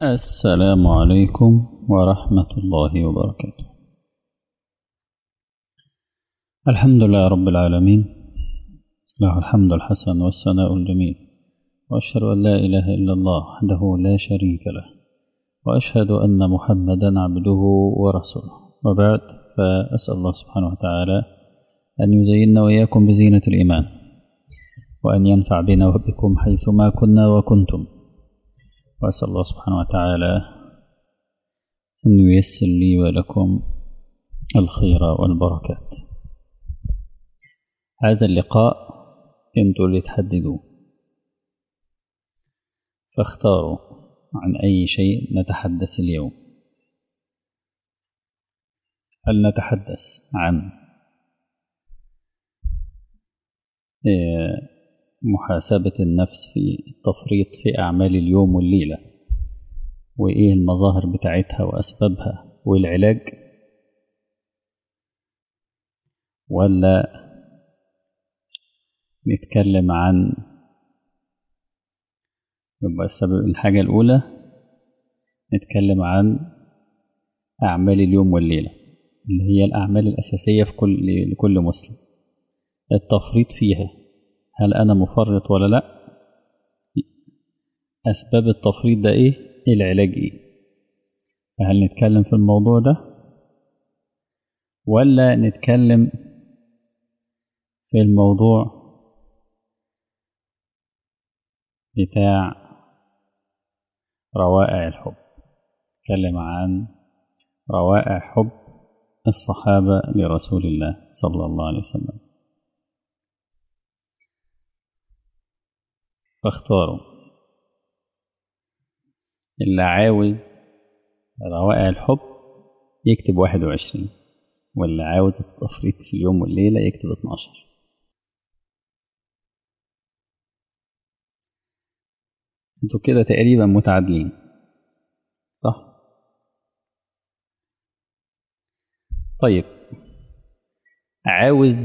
السلام عليكم ورحمة الله وبركاته الحمد لله رب العالمين له الحمد الحسن والثناء الجميل وأشهد أن لا إله إلا الله وحده لا شريك له وأشهد أن محمدا عبده ورسوله وبعد فأسأل الله سبحانه وتعالى أن يزيننا وإياكم بزينة الإيمان وأن ينفع بنا وبكم حيثما كنا وكنتم وأسأل الله سبحانه وتعالى أن ييسر لي ولكم الخير والبركات هذا اللقاء انتوا اللي تحددوا فاختاروا عن أي شيء نتحدث اليوم هل نتحدث عن محاسبة النفس في التفريط في أعمال اليوم والليلة وإيه المظاهر بتاعتها وأسبابها والعلاج ولا نتكلم عن يبقى السبب الحاجة الأولى نتكلم عن أعمال اليوم والليلة اللي هي الأعمال الأساسية في كل لكل مسلم التفريط فيها هل أنا مفرط ولا لأ أسباب التفريط ده إيه العلاج إيه فهل نتكلم في الموضوع ده ولا نتكلم في الموضوع بتاع روائع الحب نتكلم عن روائع حب الصحابة لرسول الله صلى الله عليه وسلم فاختاروا اللي عاوز روائع الحب يكتب واحد وعشرين واللي عاوز التفريط في اليوم والليلة يكتب اتناشر انتوا كده تقريبا متعادلين صح طيب عاوز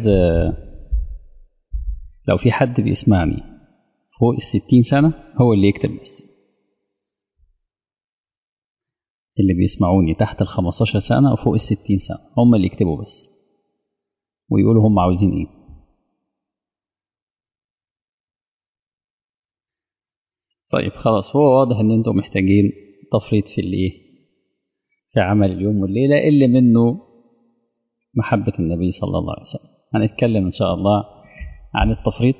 لو في حد بيسمعني فوق الستين سنة هو اللي يكتب بس اللي بيسمعوني تحت الخمستاشر سنة وفوق الستين سنة هم اللي يكتبوا بس ويقولوا هم عاوزين ايه طيب خلاص هو واضح ان انتم محتاجين تفريط في الايه في عمل اليوم والليلة اللي منه محبة النبي صلى الله عليه وسلم هنتكلم ان شاء الله عن التفريط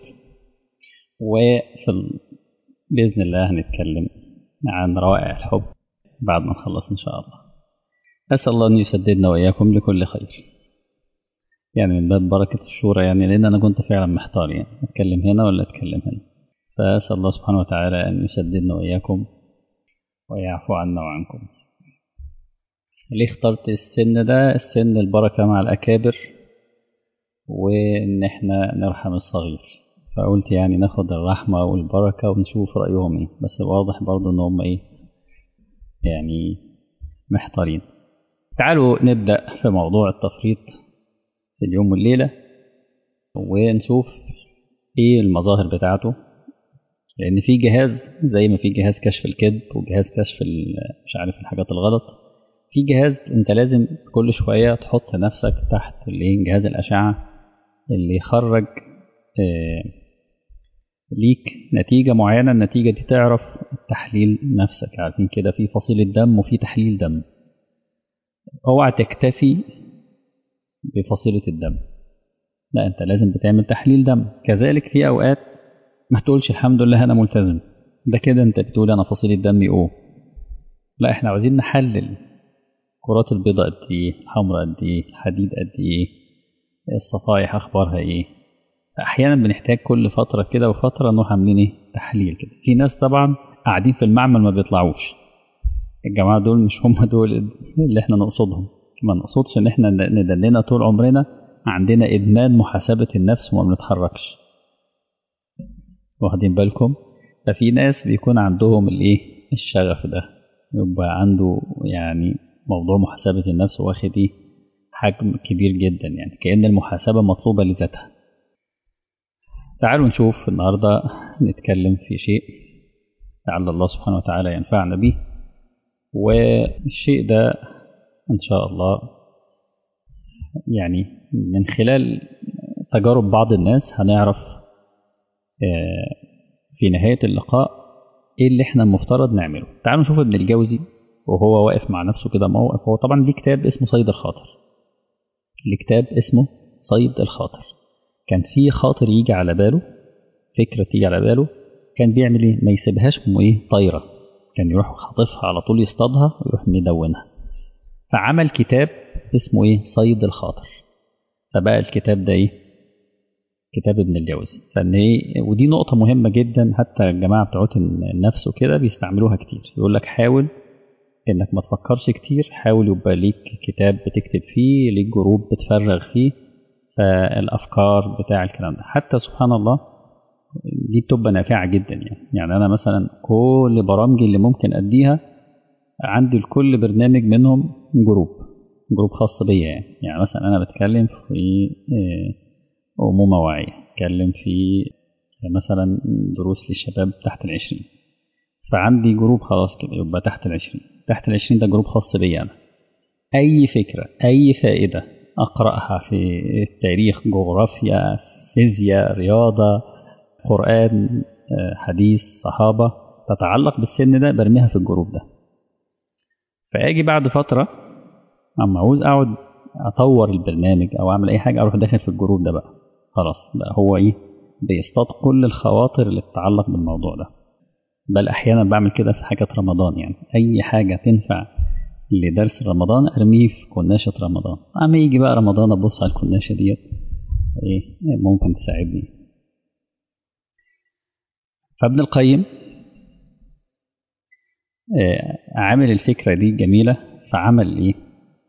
وفي ال... بإذن الله هنتكلم عن روائع الحب بعد ما نخلص إن شاء الله أسأل الله أن يسددنا وإياكم لكل خير يعني من باب بركة الشورى يعني لأن أنا كنت فعلا محتار يعني أتكلم هنا ولا أتكلم هنا فأسأل الله سبحانه وتعالى أن يسددنا وإياكم ويعفو عنا وعنكم ليه اخترت السن ده السن البركة مع الأكابر وإن إحنا نرحم الصغير فقلت يعني ناخد الرحمة والبركة ونشوف رأيهم إيه بس واضح برضو إن هم إيه يعني محتارين تعالوا نبدأ في موضوع التفريط في اليوم والليلة ونشوف إيه المظاهر بتاعته لأن في جهاز زي ما في جهاز كشف الكذب وجهاز كشف مش عارف الحاجات الغلط في جهاز أنت لازم كل شوية تحط نفسك تحت جهاز الأشعة اللي يخرج آه ليك نتيجة معينة النتيجة دي تعرف تحليل نفسك عارفين كده في فصيلة دم وفي تحليل دم اوعى تكتفي بفصيلة الدم لا انت لازم بتعمل تحليل دم كذلك في اوقات ما تقولش الحمد لله انا ملتزم ده كده انت بتقول انا فصيلة دمي او لا احنا عاوزين نحلل كرات البيضاء قد ايه الحمراء قد ايه الحديد قد ايه الصفائح اخبارها ايه احيانا بنحتاج كل فتره كده وفتره نروح عاملين ايه تحليل كده في ناس طبعا قاعدين في المعمل ما بيطلعوش الجماعه دول مش هم دول اللي احنا نقصدهم ما نقصدش ان احنا ندلنا طول عمرنا عندنا ادمان محاسبه النفس وما بنتحركش واخدين بالكم ففي ناس بيكون عندهم الايه الشغف ده يبقى عنده يعني موضوع محاسبه النفس واخد ايه حجم كبير جدا يعني كأن المحاسبة مطلوبة لذاتها تعالوا نشوف النهاردة نتكلم في شيء لعل الله سبحانه وتعالى ينفعنا به والشيء ده إن شاء الله يعني من خلال تجارب بعض الناس هنعرف في نهاية اللقاء إيه اللي إحنا المفترض نعمله تعالوا نشوف ابن الجوزي وهو واقف مع نفسه كده موقف هو طبعا ليه كتاب اسمه صيد الخاطر ليه كتاب اسمه صيد الخاطر كان في خاطر يجي على باله فكرة تيجي على باله كان بيعمل ايه ما يسيبهاش ام ايه طايرة كان يروح خاطفها على طول يصطادها ويروح مدونها فعمل كتاب اسمه ايه صيد الخاطر فبقى الكتاب ده ايه كتاب ابن الجوزي فان ايه ودي نقطة مهمة جدا حتى الجماعة بتوعت النفس وكده بيستعملوها كتير يقول لك حاول انك ما تفكرش كتير حاول يبقى ليك كتاب بتكتب فيه ليك جروب بتفرغ فيه فالافكار بتاع الكلام ده حتى سبحان الله دي بتبقى نافعه جدا يعني يعني انا مثلا كل برامجي اللي ممكن اديها عندي لكل برنامج منهم جروب جروب خاص بيا يعني يعني مثلا انا بتكلم في امومه واعيه بتكلم في مثلا دروس للشباب تحت العشرين فعندي جروب خلاص كده يبقى تحت العشرين تحت العشرين ده جروب خاص بيا أنا أي فكرة أي فائدة أقرأها في التاريخ جغرافيا فيزياء رياضة قرآن حديث صحابة تتعلق بالسن ده برميها في الجروب ده فأجي بعد فترة أما عاوز أقعد أطور البرنامج أو أعمل أي حاجة أروح داخل في الجروب ده بقى خلاص بقى هو إيه بيصطاد كل الخواطر اللي تتعلق بالموضوع ده بل احيانا بعمل كده في حاجه رمضان يعني اي حاجه تنفع لدرس رمضان ارميه في كناشه رمضان اما يجي بقى رمضان ابص على الكناشه ديت ايه ممكن تساعدني فابن القيم آه عامل الفكره دي جميله فعمل ايه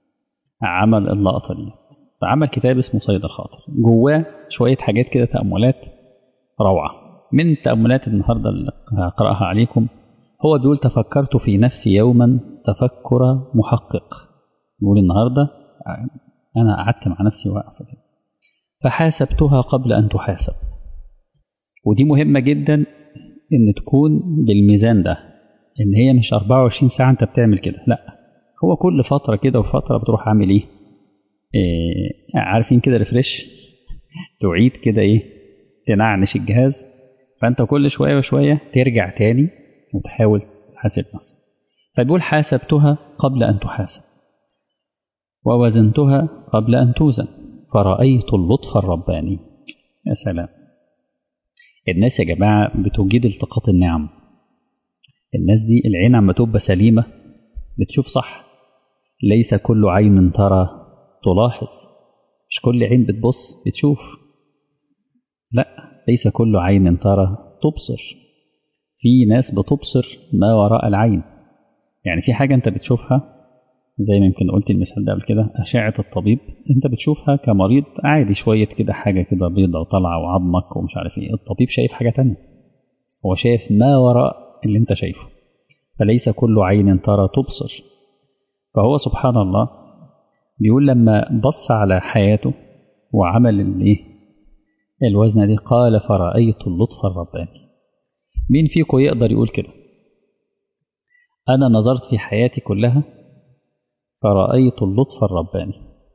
عمل اللقطه دي فعمل كتاب اسمه صيد الخاطر جواه شويه حاجات كده تاملات روعه من تأملات النهاردة اللي هقرأها عليكم هو بيقول تفكرت في نفسي يوما تفكر محقق بيقول النهاردة أنا قعدت مع نفسي واقفة فحاسبتها قبل أن تحاسب ودي مهمة جدا إن تكون بالميزان ده إن هي مش 24 ساعة أنت بتعمل كده لا هو كل فترة كده وفترة بتروح عامل إيه, إيه عارفين كده ريفرش تعيد كده إيه تنعنش الجهاز فانت كل شويه وشويه ترجع تاني وتحاول تحاسب نفسك فبيقول حاسبتها قبل ان تحاسب ووزنتها قبل ان توزن فرأيت اللطف الرباني يا سلام الناس يا جماعة بتوجد التقاط النعم الناس دي العين عم تبقى سليمة بتشوف صح ليس كل عين ترى تلاحظ مش كل عين بتبص بتشوف لا ليس كل عين ترى تبصر في ناس بتبصر ما وراء العين يعني في حاجة أنت بتشوفها زي ما يمكن قلت المثال ده قبل كده أشعة الطبيب أنت بتشوفها كمريض عادي شوية كده حاجة كده بيضة وطالعة وعظمك ومش عارف إيه الطبيب شايف حاجة تانية هو شايف ما وراء اللي أنت شايفه فليس كل عين ترى تبصر فهو سبحان الله بيقول لما بص على حياته وعمل الايه الوزنة دي قال فرأيت اللطف الرباني مين فيكم يقدر يقول كده أنا نظرت في حياتي كلها فرأيت اللطف الرباني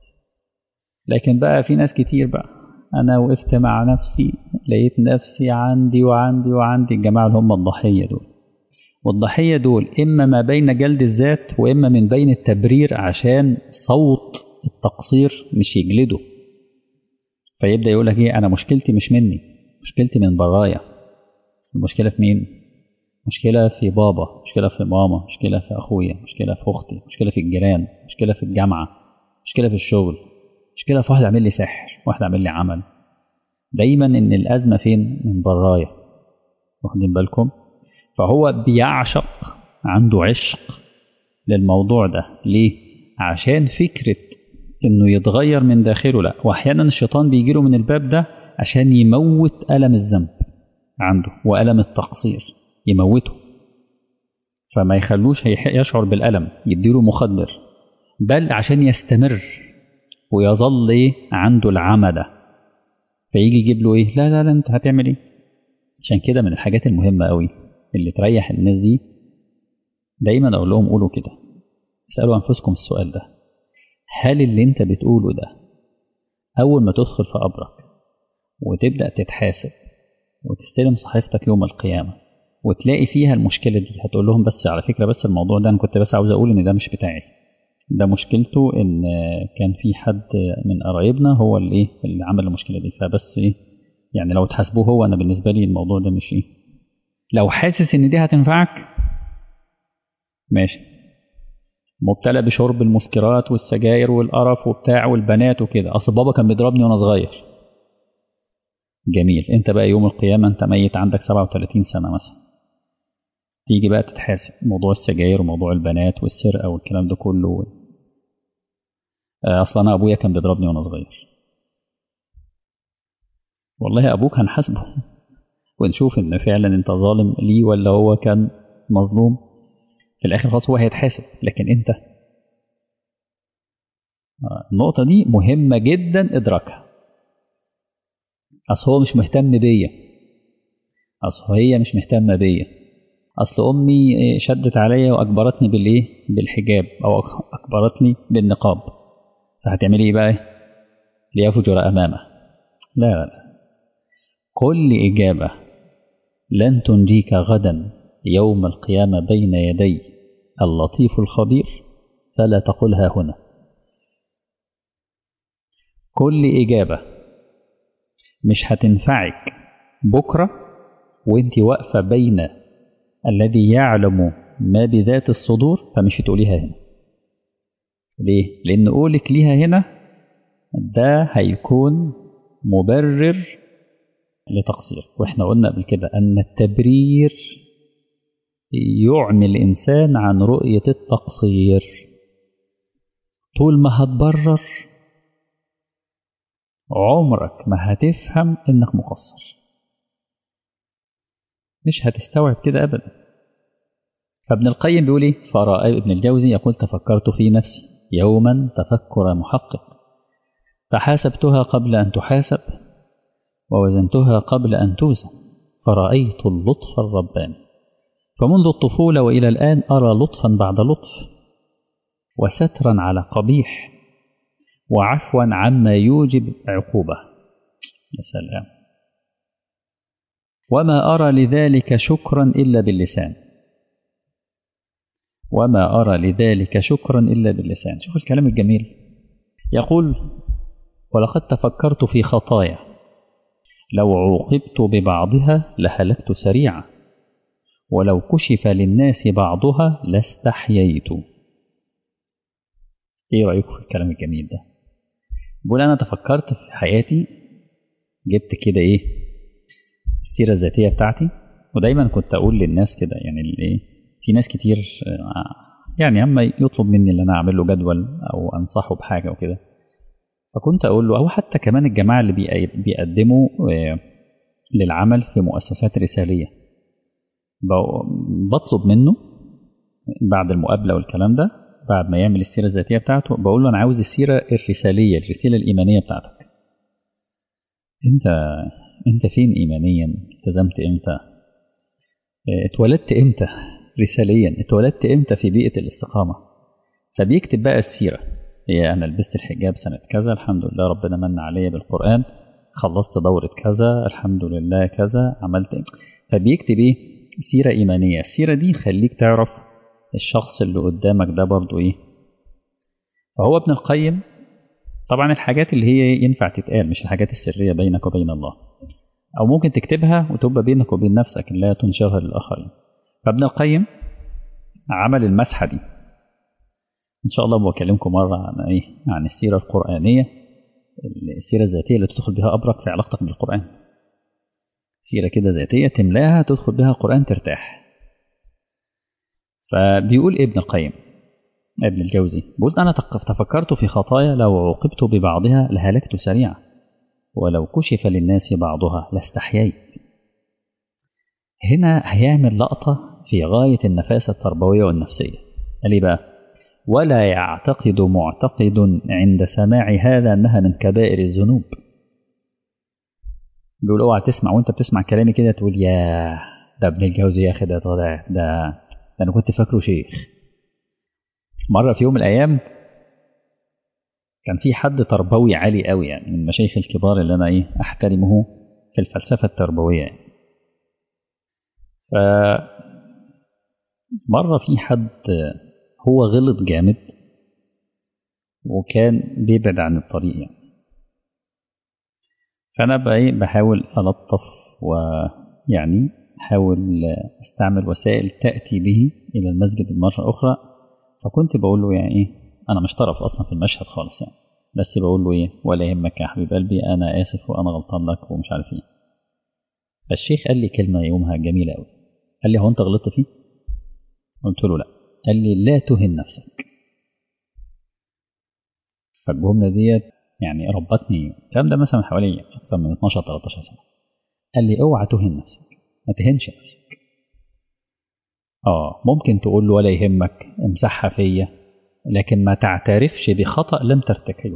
لكن بقى في ناس كتير بقى أنا وقفت مع نفسي لقيت نفسي عندي وعندي وعندي الجماعة اللي هم الضحية دول والضحية دول إما ما بين جلد الذات وإما من بين التبرير عشان صوت التقصير مش يجلده فيبدأ يقول لك إيه أنا مشكلتي مش مني مشكلتي من برايا المشكلة في مين؟ مشكلة في بابا مشكلة في ماما مشكلة في أخويا مشكلة في أختي مشكلة في الجيران مشكلة في الجامعة مشكلة في الشغل مشكلة في واحد عامل لي سحر واحد عامل لي عمل دايما إن الأزمة فين؟ من برايا واخدين بالكم؟ فهو بيعشق عنده عشق للموضوع ده ليه؟ عشان فكرة إنه يتغير من داخله لا وأحيانا الشيطان بيجيله من الباب ده عشان يموت ألم الذنب عنده وألم التقصير يموته فما يخلوش يشعر بالألم يديله مخدر بل عشان يستمر ويظل إيه عنده العمى ده فيجي يجيب له إيه لا لا لا أنت هتعمل إيه عشان كده من الحاجات المهمة قوي اللي تريح الناس دي دايما أقول لهم قولوا كده اسألوا أنفسكم السؤال ده هل اللي انت بتقوله ده أول ما تدخل في قبرك وتبدأ تتحاسب وتستلم صحيفتك يوم القيامة وتلاقي فيها المشكلة دي هتقول لهم بس على فكرة بس الموضوع ده أنا كنت بس عاوز أقول إن ده مش بتاعي ده مشكلته إن كان في حد من قرايبنا هو اللي إيه اللي عمل المشكلة دي فبس إيه يعني لو تحاسبوه هو أنا بالنسبة لي الموضوع ده مش إيه لو حاسس إن دي هتنفعك ماشي مبتلى بشرب المسكرات والسجاير والقرف وبتاع والبنات وكده اصل بابا كان بيضربني وانا صغير جميل انت بقى يوم القيامه انت ميت عندك 37 سنه مثلا تيجي بقى تتحاسب موضوع السجاير وموضوع البنات والسرقه والكلام ده كله اصلا انا ابويا كان بيضربني وانا صغير والله ابوك هنحاسبه ونشوف ان فعلا انت ظالم ليه ولا هو كان مظلوم في الاخر خلاص هو هيتحاسب لكن انت النقطة دي مهمة جدا ادراكها اصل هو مش مهتم بيا اصل هي مش مهتمة بيا اصل امي شدت عليا واجبرتني بالايه بالحجاب او اجبرتني بالنقاب فهتعملي ايه بقى ليفجر امامه لا لا لا كل اجابة لن تنجيك غدا يوم القيامة بين يدي اللطيف الخبير فلا تقلها هنا كل إجابة مش هتنفعك بكرة وانت واقفة بين الذي يعلم ما بذات الصدور فمش هتقوليها هنا ليه؟ لأن قولك ليها هنا ده هيكون مبرر لتقصير واحنا قلنا قبل كده أن التبرير يعمي الإنسان عن رؤية التقصير طول ما هتبرر عمرك ما هتفهم إنك مقصر مش هتستوعب كده أبدا فابن القيم بيقول إيه فرأى ابن الجوزي يقول تفكرت في نفسي يوما تفكر محقق فحاسبتها قبل أن تحاسب ووزنتها قبل أن توزن فرأيت اللطف الرباني فمنذ الطفولة وإلى الآن أرى لطفا بعد لطف وسترا على قبيح وعفوا عما يوجب عقوبة يا سلام وما أرى لذلك شكرا إلا باللسان وما أرى لذلك شكرا إلا باللسان شوف الكلام الجميل يقول ولقد تفكرت في خطايا لو عوقبت ببعضها لهلكت سريعا ولو كشف للناس بعضها لاستحييت ايه رأيكم في الكلام الجميل ده بقول انا تفكرت في حياتي جبت كده ايه السيرة الذاتية بتاعتي ودايما كنت اقول للناس كده يعني ايه في ناس كتير يعني اما يطلب مني ان انا اعمل له جدول او انصحه بحاجة وكده فكنت اقول له او حتى كمان الجماعة اللي بيقدموا للعمل في مؤسسات رسالية بطلب منه بعد المقابلة والكلام ده بعد ما يعمل السيرة الذاتية بتاعته بقول له أنا عاوز السيرة الرسالية الرسالة الإيمانية بتاعتك أنت أنت فين إيمانيا التزمت إمتى اتولدت إمتى رساليا اتولدت إمتى في بيئة الاستقامة فبيكتب بقى السيرة هي أنا لبست الحجاب سنة كذا الحمد لله ربنا من عليا بالقرآن خلصت دورة كذا الحمد لله كذا عملت إيه فبيكتب إيه سيرة إيمانية السيرة دي خليك تعرف الشخص اللي قدامك ده برضو إيه فهو ابن القيم طبعا الحاجات اللي هي ينفع تتقال مش الحاجات السرية بينك وبين الله أو ممكن تكتبها وتبقى بينك وبين نفسك لا تنشرها للآخرين فابن القيم عمل المسحة دي إن شاء الله بكلمكم مرة عن إيه عن السيرة القرآنية السيرة الذاتية اللي تدخل بها أبرك في علاقتك بالقرآن سيرة كده ذاتية تملاها تدخل بها القرآن ترتاح فبيقول ابن القيم ابن الجوزي بيقول أنا تفكرت في خطايا لو عوقبت ببعضها لهلكت سريعا ولو كشف للناس بعضها لاستحييت هنا هيعمل لقطة في غاية النفاسة التربوية والنفسية قال بقى ولا يعتقد معتقد عند سماع هذا أنها من كبائر الذنوب بيقول اوعى تسمع وانت بتسمع كلامي كده تقول يا ده ابن الجوزي يا اخي ده طالع ده ده انا كنت فاكره شيخ مرة في يوم من الأيام كان في حد تربوي عالي قوي يعني من المشايخ الكبار اللي أنا إيه أحترمه في الفلسفة التربوية يعني. ف مرة في حد هو غلط جامد وكان بيبعد عن الطريق يعني فأنا بقى إيه بحاول ألطف ويعني أحاول أستعمل وسائل تأتي به إلى المسجد مرة أخرى فكنت بقول له يعني إيه أنا مش طرف أصلا في المشهد خالص يعني بس بقول له إيه ولا يهمك يا حبيب قلبي أنا آسف وأنا غلطان لك ومش عارف إيه فالشيخ قال لي كلمة يومها جميلة أوي قال لي هو أنت غلطت فيه؟ قلت له لا قال لي لا تهن نفسك فالجملة ديت يعني ربتني الكلام ده مثلا حوالي أكثر من 12 13 سنة قال لي اوعى تهن نفسك ما تهنش نفسك اه ممكن تقول له ولا يهمك امسحها فيا لكن ما تعترفش بخطأ لم ترتكبه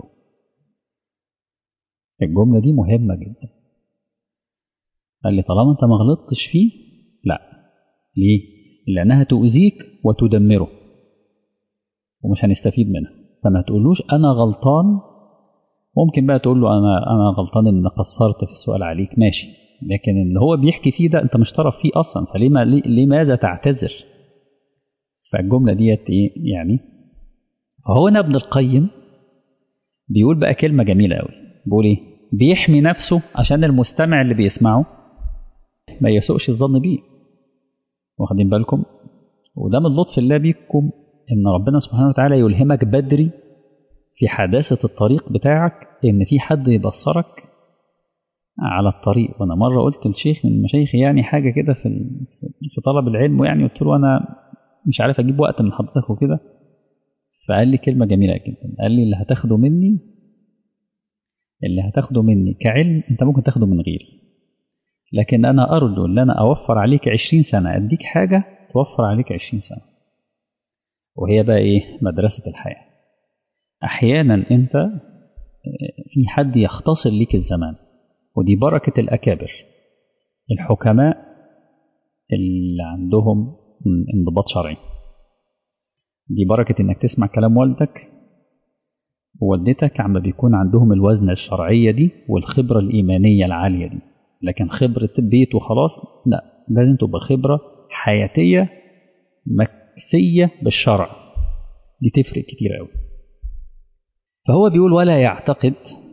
الجملة دي مهمة جدا قال لي طالما انت ما غلطتش فيه لا ليه لأنها تؤذيك وتدمره ومش هنستفيد منها فما تقولوش أنا غلطان ممكن بقى تقول له أنا أنا غلطان إن قصرت في السؤال عليك ماشي لكن اللي هو بيحكي فيه ده أنت مش طرف فيه أصلا فلما لماذا تعتذر فالجملة ديت إيه يعني فهو هنا ابن القيم بيقول بقى كلمة جميلة قوي بيقول إيه بيحمي نفسه عشان المستمع اللي بيسمعه ما يسوءش الظن بيه واخدين بالكم وده من لطف الله بيكم ان ربنا سبحانه وتعالى يلهمك بدري في حداثة الطريق بتاعك ان في حد يبصرك على الطريق وانا مرة قلت لشيخ من مشايخي يعني حاجة كده في في طلب العلم يعني قلت له انا مش عارف اجيب وقت من حضرتك وكده فقال لي كلمة جميلة جدا قال لي اللي هتاخده مني اللي هتاخده مني كعلم انت ممكن تاخده من غيري لكن أنا أرجو أن أنا أوفر عليك عشرين سنة أديك حاجة توفر عليك عشرين سنة وهي بقى إيه مدرسة الحياة أحيانا أنت في حد يختصر ليك الزمان ودي بركة الأكابر الحكماء اللي عندهم انضباط شرعي دي بركة إنك تسمع كلام والدك ووالدتك عما بيكون عندهم الوزن الشرعية دي والخبرة الإيمانية العالية دي لكن خبرة بيت وخلاص لا لازم تبقى خبرة حياتية مكسية بالشرع دي تفرق كتير قوي فهو بيقول ولا يعتقد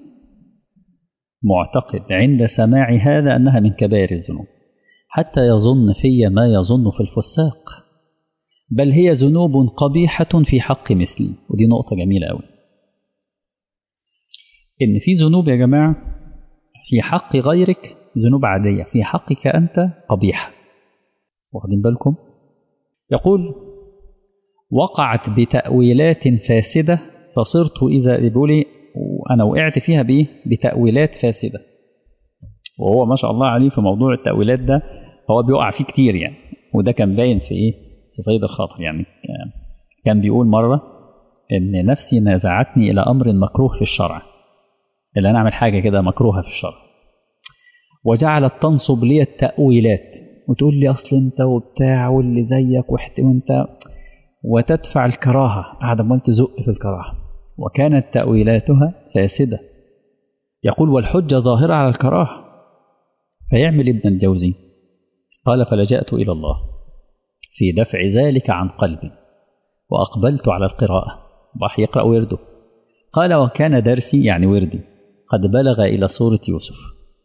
معتقد عند سماع هذا أنها من كبائر الذنوب حتى يظن في ما يظن في الفساق بل هي ذنوب قبيحة في حق مثلي ودي نقطة جميلة قوي إن في ذنوب يا جماعة في حق غيرك ذنوب عادية في حقك أنت قبيحة واخدين بالكم يقول وقعت بتأويلات فاسدة فصرت إذا بيقول أنا وقعت فيها بإيه بتأويلات فاسدة وهو ما شاء الله عليه في موضوع التأويلات ده هو بيقع فيه كتير يعني وده كان باين في إيه في صيد الخاطر يعني كان بيقول مرة إن نفسي نازعتني إلى أمر مكروه في الشرع اللي أنا أعمل حاجة كده مكروهة في الشرع وجعلت تنصب لي التأويلات وتقول لي أصل أنت وبتاع واللي زيك وأنت وتدفع الكراهة قاعدة عمال تزق في الكراهة وكانت تأويلاتها فاسدة يقول والحجة ظاهرة على الكراهة فيعمل ابن الجوزي قال فلجأت إلى الله في دفع ذلك عن قلبي وأقبلت على القراءة راح يقرأ ورده قال وكان درسي يعني وردي قد بلغ إلى سورة يوسف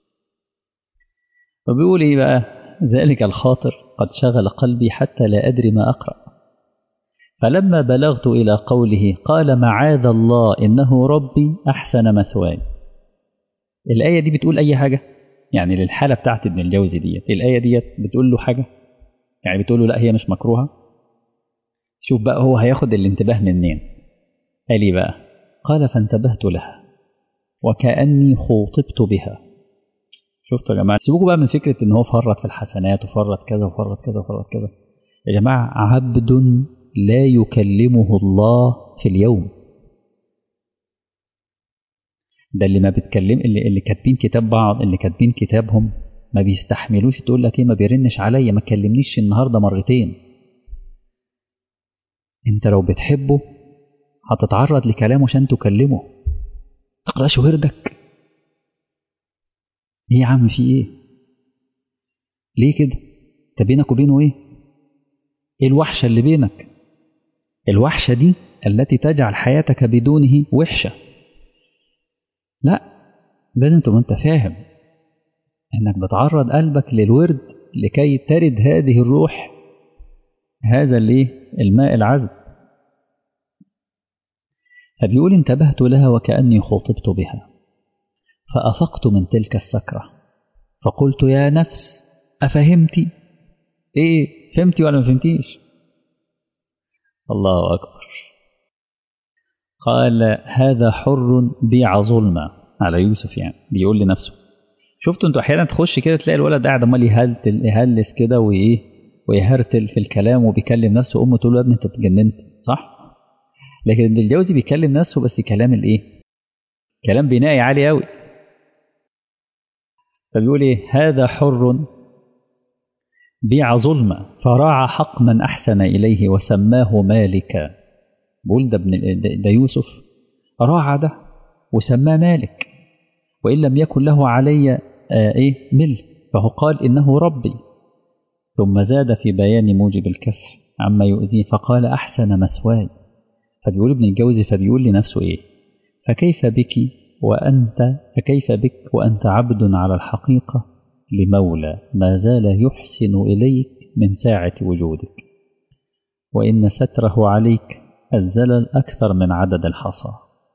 وبيقول إيه بقى ذلك الخاطر قد شغل قلبي حتى لا أدري ما أقرأ فلما بلغت إلى قوله قال معاذ الله إنه ربي أحسن مثواي الآية دي بتقول أي حاجة يعني للحالة بتاعت ابن الجوزي ديت الآية ديت بتقول له حاجة يعني بتقول له لا هي مش مكروهة شوف بقى هو هياخد الانتباه منين قال لي بقى قال فانتبهت لها وكأني خوطبت بها شفتوا يا جماعة سيبوكوا بقى من فكرة ان هو فرط في الحسنات وفرط كذا وفرط كذا وفرط كذا يا جماعة عبد لا يكلمه الله في اليوم ده اللي ما بيتكلم اللي, اللي كاتبين كتاب بعض اللي كاتبين كتابهم ما بيستحملوش تقول لك ايه ما بيرنش عليا ما تكلمنيش النهارده مرتين انت لو بتحبه هتتعرض لكلام عشان تكلمه تقراش وردك ايه يا عم في ايه ليه كده انت بينك وبينه ايه ايه الوحشه اللي بينك الوحشه دي التي تجعل حياتك بدونه وحشه لا لازم تبقى انت فاهم انك بتعرض قلبك للورد لكي ترد هذه الروح هذا الايه الماء العذب فبيقول انتبهت لها وكأني خطبت بها فأفقت من تلك السكرة فقلت يا نفس أفهمتي إيه فهمتي ولا ما فهمتيش الله أكبر قال هذا حر بيع ظلمة على يوسف يعني بيقول لنفسه شفتوا انتوا احيانا تخش كده تلاقي الولد قاعد عمال يهلتل يهلس كده وايه ويهرتل في الكلام وبيكلم نفسه امه تقول له يا ابني انت اتجننت صح لكن ابن الجوزي بيكلم نفسه بس كلام الايه كلام بنائي عالي قوي فبيقول ايه هذا حر بيع ظلمة فراعى حق من أحسن إليه وسماه مالكا بقول ده, ابن ده يوسف راعى ده وسماه مالك وإن لم يكن له علي آه إيه مل فهو قال إنه ربي ثم زاد في بيان موجب الكف عما يؤذيه فقال أحسن مثواي فبيقول ابن الجوزي فبيقول لنفسه إيه فكيف بك وأنت فكيف بك وأنت عبد على الحقيقة لمولى ما زال يحسن إليك من ساعة وجودك وإن ستره عليك الزلل أكثر من عدد الحصى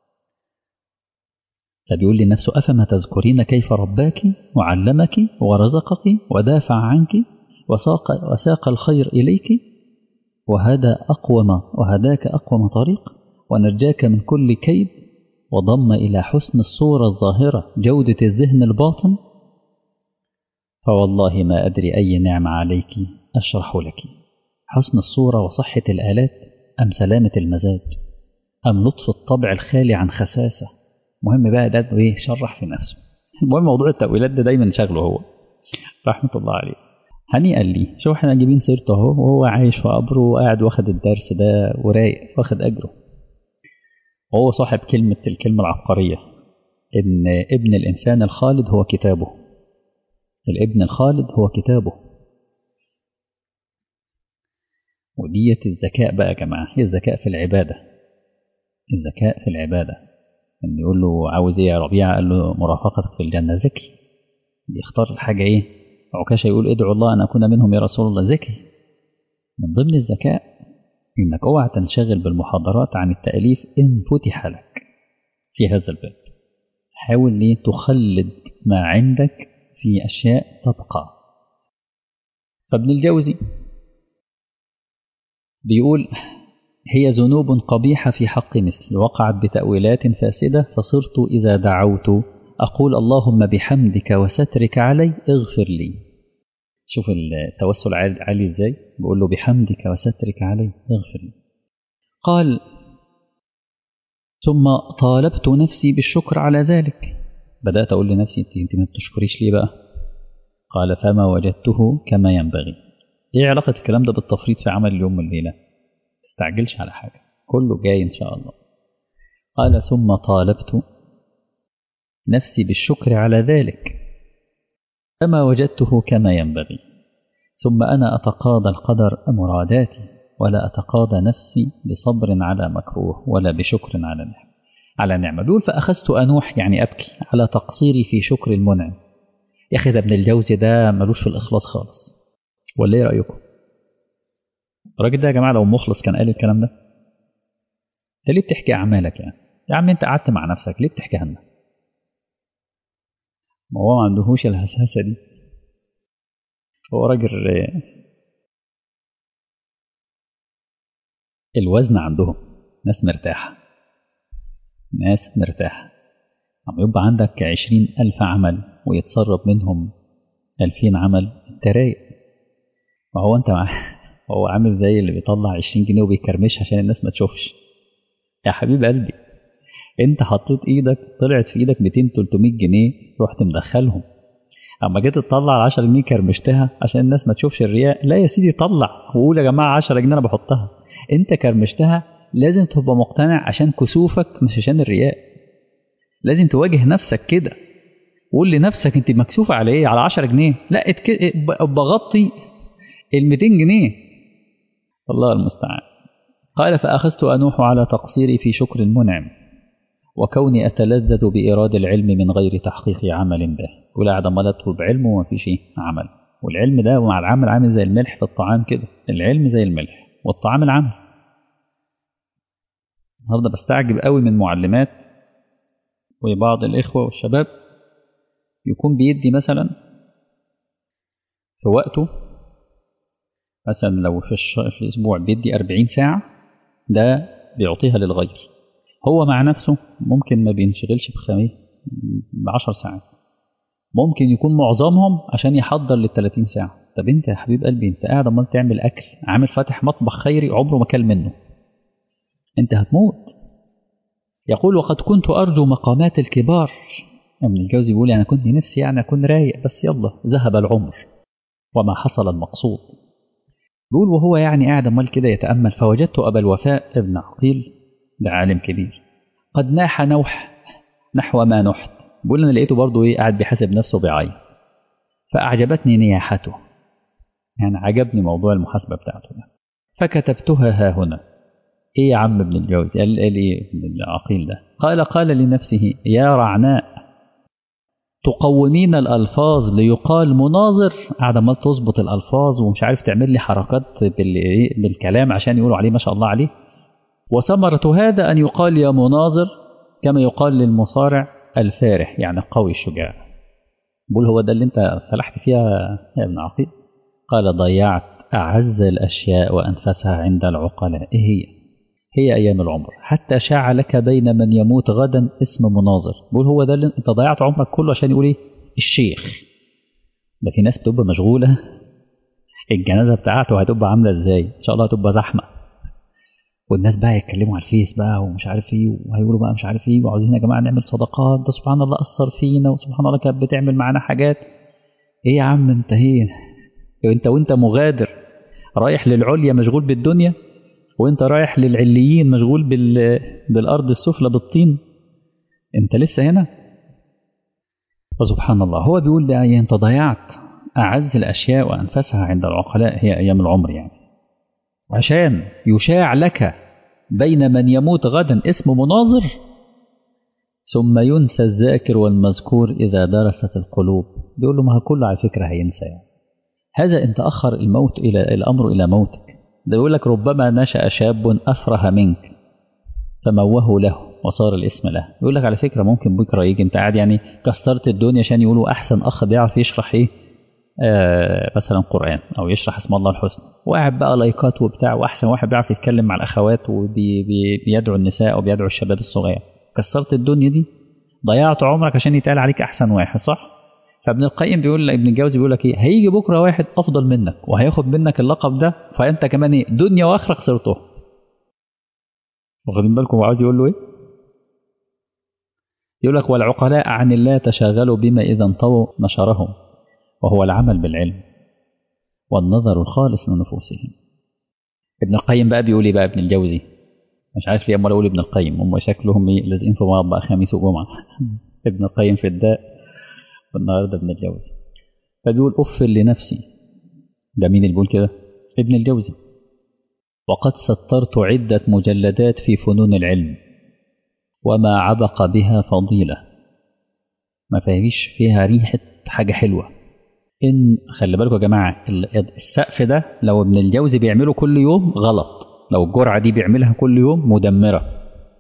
فبيقول لنفسه أفما تذكرين كيف رباك وعلمك ورزقك ودافع عنك وساق, وساق الخير إليك وهذا أقوم وهداك أقوم طريق ونجاك من كل كيد وضم إلى حسن الصورة الظاهرة جودة الذهن الباطن فوالله ما أدري أي نعمة عليك أشرح لك حسن الصورة وصحة الآلات أم سلامة المزاج أم لطف الطبع الخالي عن خساسة مهم بقى ده إيه شرح في نفسه المهم موضوع التأويلات ده دايما شغله هو رحمة الله عليه هنيئا لي شوف احنا جايبين سيرته اهو وهو عايش في قبره وقاعد واخد الدرس ده ورايق واخد أجره وهو صاحب كلمة الكلمة العبقرية إن ابن الإنسان الخالد هو كتابه الابن الخالد هو كتابه ودية الذكاء بقى يا جماعة هي الذكاء في العبادة الذكاء في العبادة إن يقول له عاوز إيه يا ربيعة قال له مرافقتك في الجنة ذكي بيختار الحاجة إيه عكاشة يقول ادعو الله أن أكون منهم يا رسول الله ذكي من ضمن الذكاء إنك اوعى تنشغل بالمحاضرات عن التأليف إن فتح لك في هذا الباب حاول ليه تخلد ما عندك في أشياء تبقى فابن الجوزي بيقول هي ذنوب قبيحة في حق مثل وقعت بتأويلات فاسدة فصرت إذا دعوت أقول اللهم بحمدك وسترك علي اغفر لي شوف التوسل عالي ازاي بقول له بحمدك وسترك علي اغفر لي قال ثم طالبت نفسي بالشكر على ذلك بدأت أقول لنفسي أنت أنت ما بتشكريش ليه بقى قال فما وجدته كما ينبغي إيه علاقة الكلام ده بالتفريط في عمل اليوم والليلة تستعجلش على حاجة كله جاي إن شاء الله قال ثم طالبت نفسي بالشكر على ذلك فما وجدته كما ينبغي ثم أنا أتقاضى القدر مراداتي ولا أتقاضى نفسي بصبر على مكروه ولا بشكر على نعمة على نعمة بيقول فأخذت أنوح يعني أبكي على تقصيري في شكر المنعم يا أخي ده ابن الجوزي ده ملوش في الإخلاص خالص ولا إيه رأيكم؟ الراجل ده يا جماعة لو مخلص كان قال الكلام ده أنت ليه بتحكي أعمالك يعني؟ يا عم أنت قعدت مع نفسك ليه بتحكيها لنا؟ ما هو ما عندهوش الهساسة دي هو راجل الوزن عندهم ناس مرتاحة ناس مرتاحة أما يبقى عندك عشرين ألف عمل ويتسرب منهم ألفين عمل أنت رايق ما هو أنت مع هو عامل زي اللي بيطلع عشرين جنيه وبيكرمش عشان الناس ما تشوفش يا حبيب قلبي انت حطيت ايدك طلعت في ايدك 200 300 جنيه رحت مدخلهم اما جيت تطلع ال 10 جنيه كرمشتها عشان الناس ما تشوفش الرياء لا يا سيدي طلع وقول يا جماعه 10 جنيه انا بحطها انت كرمشتها لازم تبقى مقتنع عشان كسوفك مش عشان الرياء لازم تواجه نفسك كده قول لنفسك انت مكسوفة على ايه على 10 جنيه لا اتك... بغطي ال 200 جنيه الله المستعان قال فأخذت أنوح على تقصيري في شكر المنعم وكوني أتلذذ بإيراد العلم من غير تحقيق عمل به ولا قاعد عمال أطلب علم وما فيش عمل والعلم ده مع العمل عامل زي الملح في الطعام كده العلم زي الملح والطعام العمل النهارده بستعجب قوي من معلمات وبعض الإخوة والشباب يكون بيدي مثلا في وقته مثلا لو في, الش... في الأسبوع بيدي 40 ساعة ده بيعطيها للغير هو مع نفسه ممكن ما بينشغلش بخميه بعشر ساعات ممكن يكون معظمهم عشان يحضر لل 30 ساعة طب انت يا حبيب قلبي انت قاعد امال تعمل اكل عامل فاتح مطبخ خيري عمره ما كل منه انت هتموت يقول وقد كنت ارجو مقامات الكبار ابن الجوزي بيقول انا كنت نفسي يعني اكون رايق بس يلا ذهب العمر وما حصل المقصود بيقول وهو يعني قاعد امال كده يتامل فوجدت ابا الوفاء ابن عقيل ده عالم كبير قد ناح نوح نحو ما نحت بيقول انا لقيته برضه ايه قاعد بيحاسب نفسه بعين فاعجبتني نياحته يعني عجبني موضوع المحاسبه بتاعته ده فكتبتها ها هنا ايه يا عم ابن الجوزي قال قال ايه ابن العقيل ده قال قال لنفسه يا رعناء تقومين الألفاظ ليقال مناظر قاعدة عمال تظبط الألفاظ ومش عارف تعمل لي حركات بالكلام عشان يقولوا عليه ما شاء الله عليه وثمرة هذا أن يقال يا مناظر كما يقال للمصارع الفارح يعني القوي الشجاع بقول هو ده اللي انت فلحت فيها يا ابن عقيل قال ضيعت أعز الأشياء وأنفسها عند العقلاء إيه هي هي أيام العمر حتى شاع لك بين من يموت غدا اسم مناظر بقول هو ده اللي انت ضيعت عمرك كله عشان يقول ايه الشيخ ده في ناس بتبقى مشغولة الجنازة بتاعته هتبقى عاملة ازاي ان شاء الله هتبقى زحمة والناس بقى يتكلموا على الفيس بقى ومش عارف ايه وهيقولوا بقى مش عارف ايه وعاوزين يا جماعة نعمل صدقات ده سبحان الله أثر فينا وسبحان الله كانت بتعمل معانا حاجات ايه يا عم انت هي انت وانت مغادر رايح للعليا مشغول بالدنيا وانت رايح للعليين مشغول بال... بالارض السفلى بالطين انت لسه هنا فسبحان الله هو بيقول بقى انت ضيعت اعز الاشياء وانفسها عند العقلاء هي ايام العمر يعني عشان يشاع لك بين من يموت غدا اسم مناظر ثم ينسى الذاكر والمذكور اذا درست القلوب بيقول له ما كله على فكره هينسى يعني. هذا ان تاخر الموت الى الامر الى موتك ده يقول لك ربما نشأ شاب أفره منك فموه له وصار الاسم له يقول لك على فكرة ممكن بكرة يجي انت قاعد يعني كسرت الدنيا عشان يقولوا أحسن أخ بيعرف يشرح إيه آه مثلا قرآن أو يشرح اسم الله الحسنى وقاعد بقى لايكات وبتاع وأحسن واحد بيعرف يتكلم مع الأخوات وبيدعو النساء وبيدعو الشباب الصغير كسرت الدنيا دي ضيعت عمرك عشان يتقال عليك أحسن واحد صح؟ فابن القيم بيقول ابن الجوزي بيقول لك ايه هيجي بكره واحد افضل منك وهياخد منك اللقب ده فانت كمان ايه دنيا واخره خسرته واخدين بالكم هو عاوز يقول له ايه يقول لك والعقلاء عن الله تشاغلوا بما اذا انطووا نشرهم وهو العمل بالعلم والنظر الخالص لنفوسهم ابن القيم بقى بيقول ايه بقى ابن الجوزي مش عارف ليه امال اقول ابن القيم هم شكلهم ايه لازقين في بعض بقى خميس وجمعه ابن القيم في الداء والنهارده ابن الجوزي فبيقول أف لنفسي ده مين اللي بيقول كده؟ ابن الجوزي وقد سطرت عدة مجلدات في فنون العلم وما عبق بها فضيلة ما فيش فيها ريحة حاجة حلوة إن خلي بالكم يا جماعة السقف ده لو ابن الجوزي بيعمله كل يوم غلط لو الجرعة دي بيعملها كل يوم مدمرة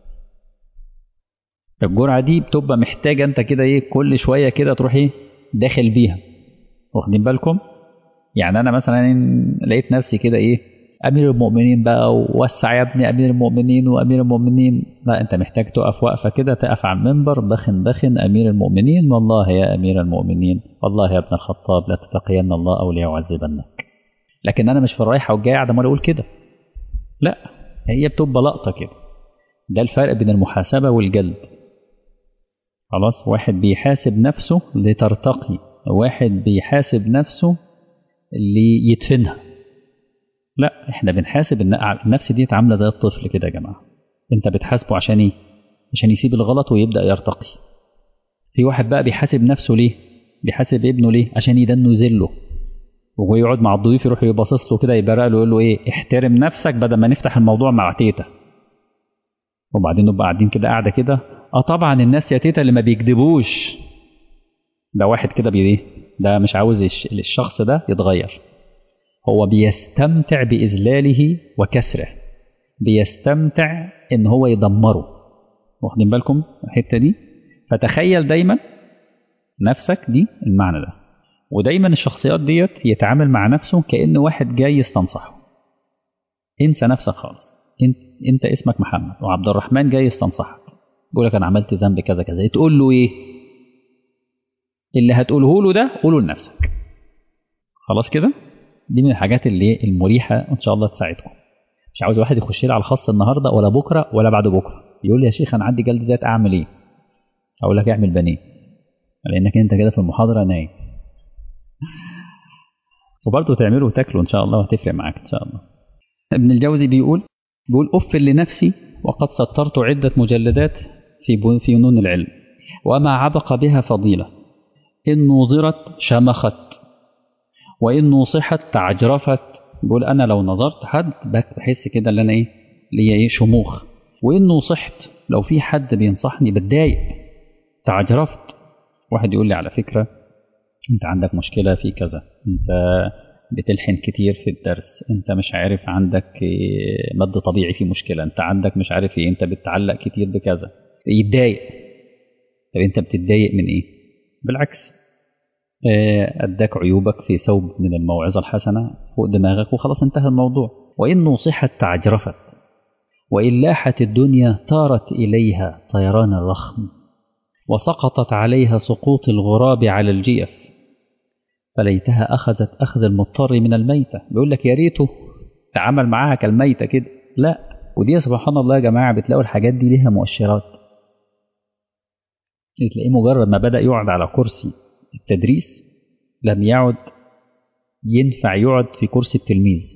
الجرعة دي بتبقى محتاجة انت كده ايه كل شوية كده تروح ايه داخل بيها واخدين بالكم يعني انا مثلا لقيت نفسي كده ايه امير المؤمنين بقى ووسع يا ابني امير المؤمنين وامير المؤمنين لا انت محتاج تقف وقفة كده تقف على المنبر دخن دخن امير المؤمنين والله يا امير المؤمنين والله يا ابن الخطاب لا تتقين الله او ليعذبنك لكن انا مش في الرايحة والجاية قاعد امال اقول كده لا هي بتبقى لقطة كده ده الفرق بين المحاسبة والجلد خلاص واحد بيحاسب نفسه لترتقي واحد بيحاسب نفسه ليدفنها لا احنا بنحاسب النفس دي عامله زي الطفل كده يا جماعه انت بتحاسبه عشان ايه عشان يسيب الغلط ويبدا يرتقي في واحد بقى بيحاسب نفسه ليه بيحاسب ابنه ليه عشان يدنه يذله وهو يقعد مع الضيوف يروح يباصص له كده يبرق له يقول له ايه احترم نفسك بدل ما نفتح الموضوع مع تيتا وبعدين نبقى قاعدين كده قاعده كده اه طبعا الناس يا تيتا اللي ما بيكذبوش ده واحد كده بيه ده مش عاوز الشخص ده يتغير هو بيستمتع بإذلاله وكسره بيستمتع ان هو يدمره واخدين بالكم الحته دي فتخيل دايما نفسك دي المعنى ده ودايما الشخصيات ديت يتعامل مع نفسه كأن واحد جاي يستنصحه انسى نفسك خالص انت, انت اسمك محمد وعبد الرحمن جاي يستنصحك بيقول لك انا عملت ذنب كذا كذا تقول له ايه اللي هتقوله له ده قوله لنفسك خلاص كده دي من الحاجات اللي المريحه ان شاء الله تساعدكم مش عاوز واحد يخش لي على الخاص النهارده ولا بكره ولا بعد بكره يقول لي يا شيخ انا عندي جلد ذات اعمل ايه اقول لك اعمل بانيه لانك انت كده في المحاضره نايم وبرضه تعمله وتاكله ان شاء الله وهتفرق معاك ان شاء الله ابن الجوزي بيقول بيقول أف لنفسي وقد سطرت عدة مجلدات في في فنون العلم وما عبق بها فضيلة إن نوظرت شمخت وإن نوصحت تعجرفت بيقول أنا لو نظرت حد بحس كده اللي أنا إيه ليا إيه شموخ وإن نصحت لو في حد بينصحني بتضايق تعجرفت واحد يقول لي على فكرة أنت عندك مشكلة في كذا أنت بتلحن كتير في الدرس انت مش عارف عندك مد طبيعي في مشكلة انت عندك مش عارف ايه انت بتعلق كتير بكذا يتضايق طب انت بتتضايق من ايه بالعكس اداك عيوبك في ثوب من الموعظة الحسنة فوق دماغك وخلاص انتهى الموضوع وإن نصحت تعجرفت وإن لاحت الدنيا طارت إليها طيران الرخم وسقطت عليها سقوط الغراب على الجيف فليتها أخذت أخذ المضطر من الميتة بيقول لك يا ريته تعامل معاها كالميتة كده لا ودي سبحان الله يا جماعة بتلاقوا الحاجات دي ليها مؤشرات تلاقيه مجرد ما بدأ يقعد على كرسي التدريس لم يعد ينفع يقعد في كرسي التلميذ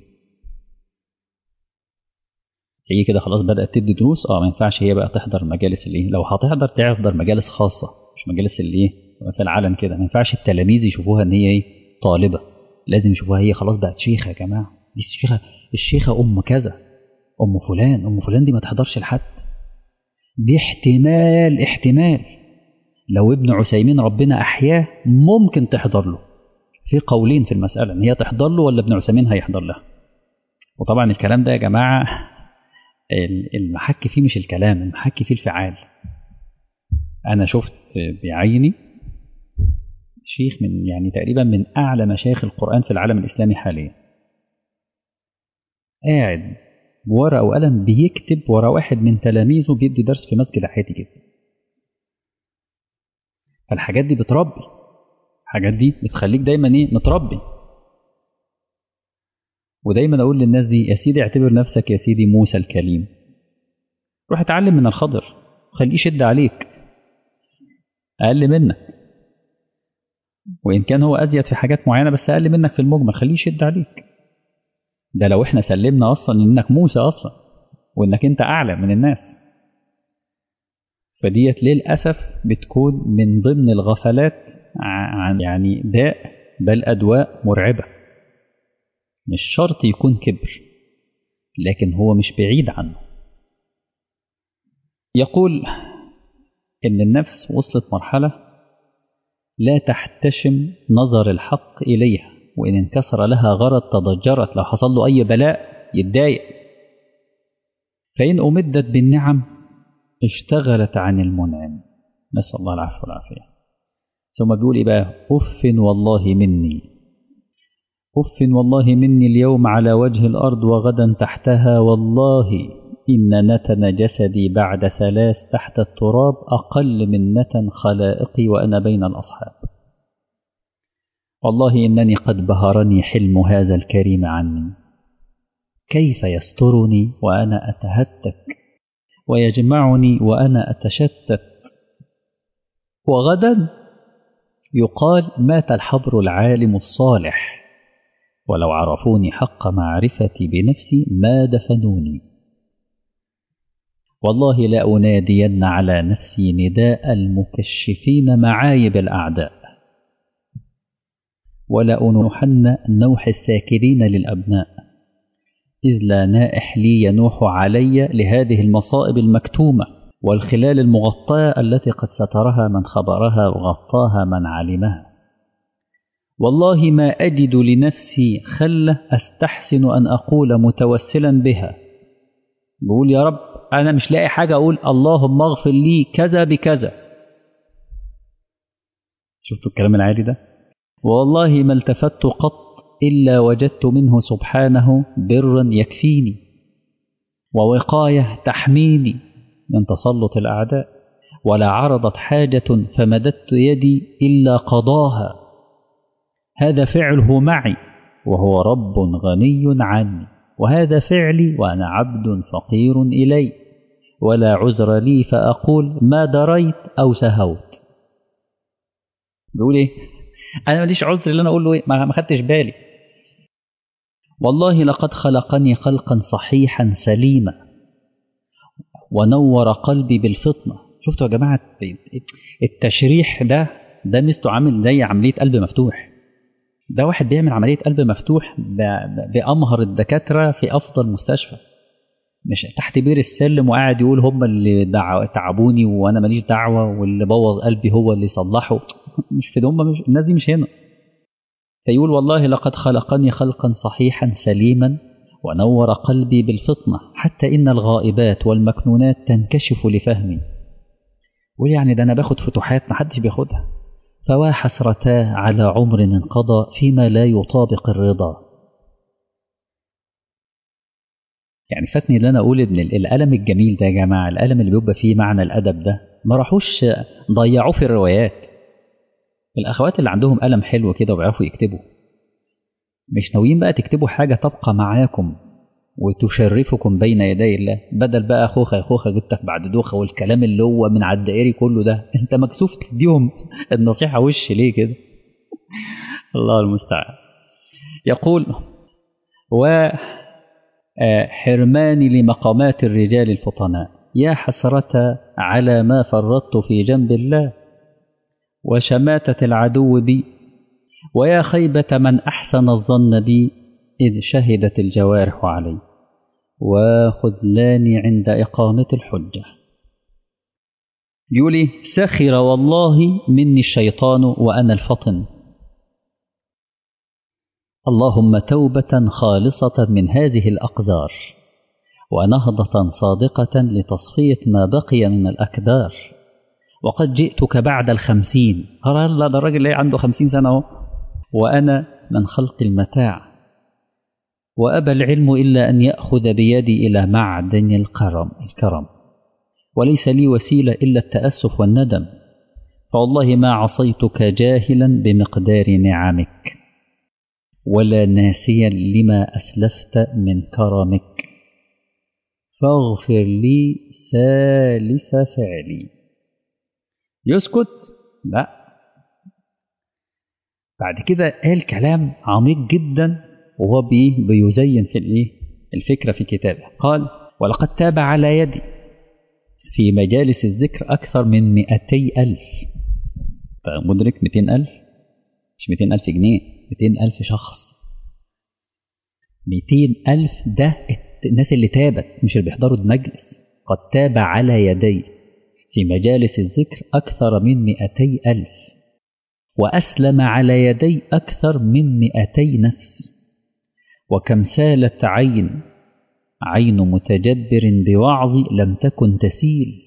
هي كده خلاص بدأت تدي دروس اه ما ينفعش هي بقى تحضر مجالس الايه لو هتحضر تحضر مجالس خاصة مش مجالس الايه في العالم كده ما ينفعش التلاميذ يشوفوها ان هي ايه طالبة لازم يشوفوها هي خلاص بقت شيخة يا جماعة دي الشيخة الشيخة أم كذا أم فلان أم فلان دي ما تحضرش لحد دي احتمال احتمال لو ابن عثيمين ربنا أحياه ممكن تحضر له في قولين في المسألة إن هي تحضر له ولا ابن عثيمين هيحضر لها وطبعا الكلام ده يا جماعة المحك فيه مش الكلام المحك فيه الفعال أنا شفت بعيني شيخ من يعني تقريبا من أعلى مشايخ القرآن في العالم الإسلامي حاليا قاعد بورقة وقلم بيكتب ورا واحد من تلاميذه بيدي درس في مسجد عادي جدا فالحاجات دي بتربي الحاجات دي بتخليك دايما ايه متربي ودايما اقول للناس دي يا سيدي اعتبر نفسك يا سيدي موسى الكليم روح اتعلم من الخضر خليه يشد عليك اقل منك وان كان هو ازيد في حاجات معينه بس اقل منك في المجمل خليه يشد عليك ده لو احنا سلمنا اصلا انك موسى اصلا وانك انت اعلى من الناس فديت للاسف بتكون من ضمن الغفلات عن يعني داء بل ادواء مرعبه مش شرط يكون كبر لكن هو مش بعيد عنه يقول ان النفس وصلت مرحله لا تحتشم نظر الحق اليها وإن انكسر لها غرض تضجرت لو حصل له أي بلاء يتضايق فإن أمدت بالنعم اشتغلت عن المنعم نسأل الله العفو والعافية ثم بيقول إيه بقى أف والله مني أف والله مني اليوم على وجه الأرض وغدا تحتها والله إن نتن جسدي بعد ثلاث تحت التراب أقل من نتن خلائقي وأنا بين الأصحاب والله إنني قد بهرني حلم هذا الكريم عني كيف يسترني وأنا أتهتك ويجمعني وأنا أتشتت وغدا يقال مات الحبر العالم الصالح ولو عرفوني حق معرفتي بنفسي ما دفنوني والله لأنادين على نفسي نداء المكشفين معايب الأعداء ولأنوحن نوح الساكرين للأبناء إذ لا نائح لي ينوح علي لهذه المصائب المكتومة والخلال المغطاة التي قد سترها من خبرها وغطاها من علمها والله ما أجد لنفسي خلة أستحسن أن أقول متوسلا بها بقول يا رب أنا مش لاقي حاجة أقول اللهم اغفر لي كذا بكذا شفتوا الكلام العالي ده والله ما التفت قط إلا وجدت منه سبحانه برا يكفيني ووقاية تحميني من تسلط الأعداء ولا عرضت حاجة فمددت يدي إلا قضاها هذا فعله معي وهو رب غني عني وهذا فعلي وأنا عبد فقير إلي ولا عذر لي فأقول ما دريت أو سهوت بيقول إيه أنا ماليش عذر اللي أنا أقول له إيه ما خدتش بالي والله لقد خلقني خلقا صحيحا سليما ونور قلبي بالفطنة شفتوا يا جماعة التشريح ده ده مستو عامل زي عملية قلب مفتوح ده واحد بيعمل عملية قلب مفتوح بأمهر الدكاترة في أفضل مستشفى مش تحت بير السلم وقاعد يقول هم اللي دعو تعبوني وانا ماليش دعوه واللي بوظ قلبي هو اللي صلحه مش في هم مش الناس دي مش هنا فيقول والله لقد خلقني خلقا صحيحا سليما ونور قلبي بالفطنة حتى إن الغائبات والمكنونات تنكشف لفهمي يقول يعني ده أنا باخد فتوحات محدش بياخدها فوا حسرتا على عمر انقضى فيما لا يطابق الرضا يعني فاتني اللي انا اقول ان القلم الجميل ده يا جماعه القلم اللي بيبقى فيه معنى الادب ده ما راحوش ضيعوه في الروايات الاخوات اللي عندهم قلم حلو كده وبيعرفوا يكتبوا مش ناويين بقى تكتبوا حاجه تبقى معاكم وتشرفكم بين يدي الله بدل بقى خوخه يا خوخه جبتك بعد دوخه والكلام اللي هو من على الدائري كله ده انت مكسوف تديهم النصيحه وش ليه كده الله المستعان يقول و حرمان لمقامات الرجال الفطناء يا حسرة على ما فرطت في جنب الله وشماتة العدو بي ويا خيبة من أحسن الظن بي إذ شهدت الجوارح علي وخذلاني عند إقامة الحجة يقولي سخر والله مني الشيطان وأنا الفطن اللهم توبة خالصة من هذه الأقدار ونهضة صادقة لتصفية ما بقي من الأكدار وقد جئتك بعد الخمسين أرى الله ده الراجل اللي عنده خمسين سنة أهو وأنا من خلق المتاع وأبى العلم إلا أن يأخذ بيدي إلى معدن الكرم الكرم وليس لي وسيلة إلا التأسف والندم فوالله ما عصيتك جاهلا بمقدار نعمك ولا ناسيا لما أسلفت من كرمك فاغفر لي سالف فعلي يسكت لا بعد كده قال كلام عميق جدا وهو بي بيزين في الايه الفكره في كتابه قال ولقد تاب على يدي في مجالس الذكر أكثر من مئتي ألف مدرك مئتين ألف مش مئتين ألف جنيه مئتين ألف شخص مئتين ألف ده الناس اللي تابت مش اللي بيحضروا المجلس قد تاب على يدي في مجالس الذكر أكثر من مئتي ألف وأسلم على يدي أكثر من مئتي نفس وكم سالت عين عين متجبر بوعظ لم تكن تسيل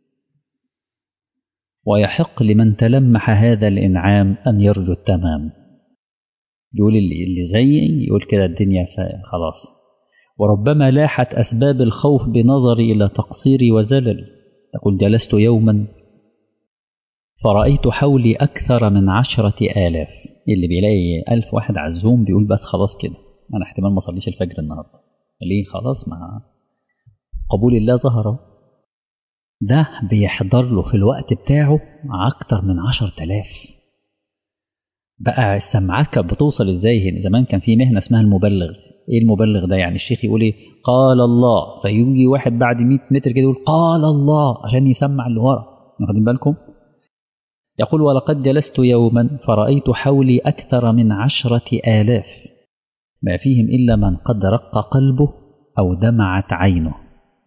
ويحق لمن تلمح هذا الإنعام أن يرجو التمام يقول اللي, اللي زيي يقول كده الدنيا خلاص وربما لاحت أسباب الخوف بنظري إلى تقصيري وزللي يقول جلست يوما فرأيت حولي أكثر من عشرة آلاف اللي بيلاقي ألف واحد عزوم بيقول بس خلاص كده أنا احتمال ما أصليش الفجر النهاردة ليه خلاص مع قبول الله ظهر ده بيحضر له في الوقت بتاعه أكتر من عشر تلاف بقى السماعات كانت بتوصل ازاي هنا زمان كان في مهنه اسمها المبلغ ايه المبلغ ده يعني الشيخ يقول ايه قال الله فيجي واحد بعد 100 متر كده يقول قال الله عشان يسمع اللي ورا واخدين بالكم يقول ولقد جلست يوما فرأيت حولي أكثر من عشرة آلاف ما فيهم إلا من قد رق قلبه أو دمعت عينه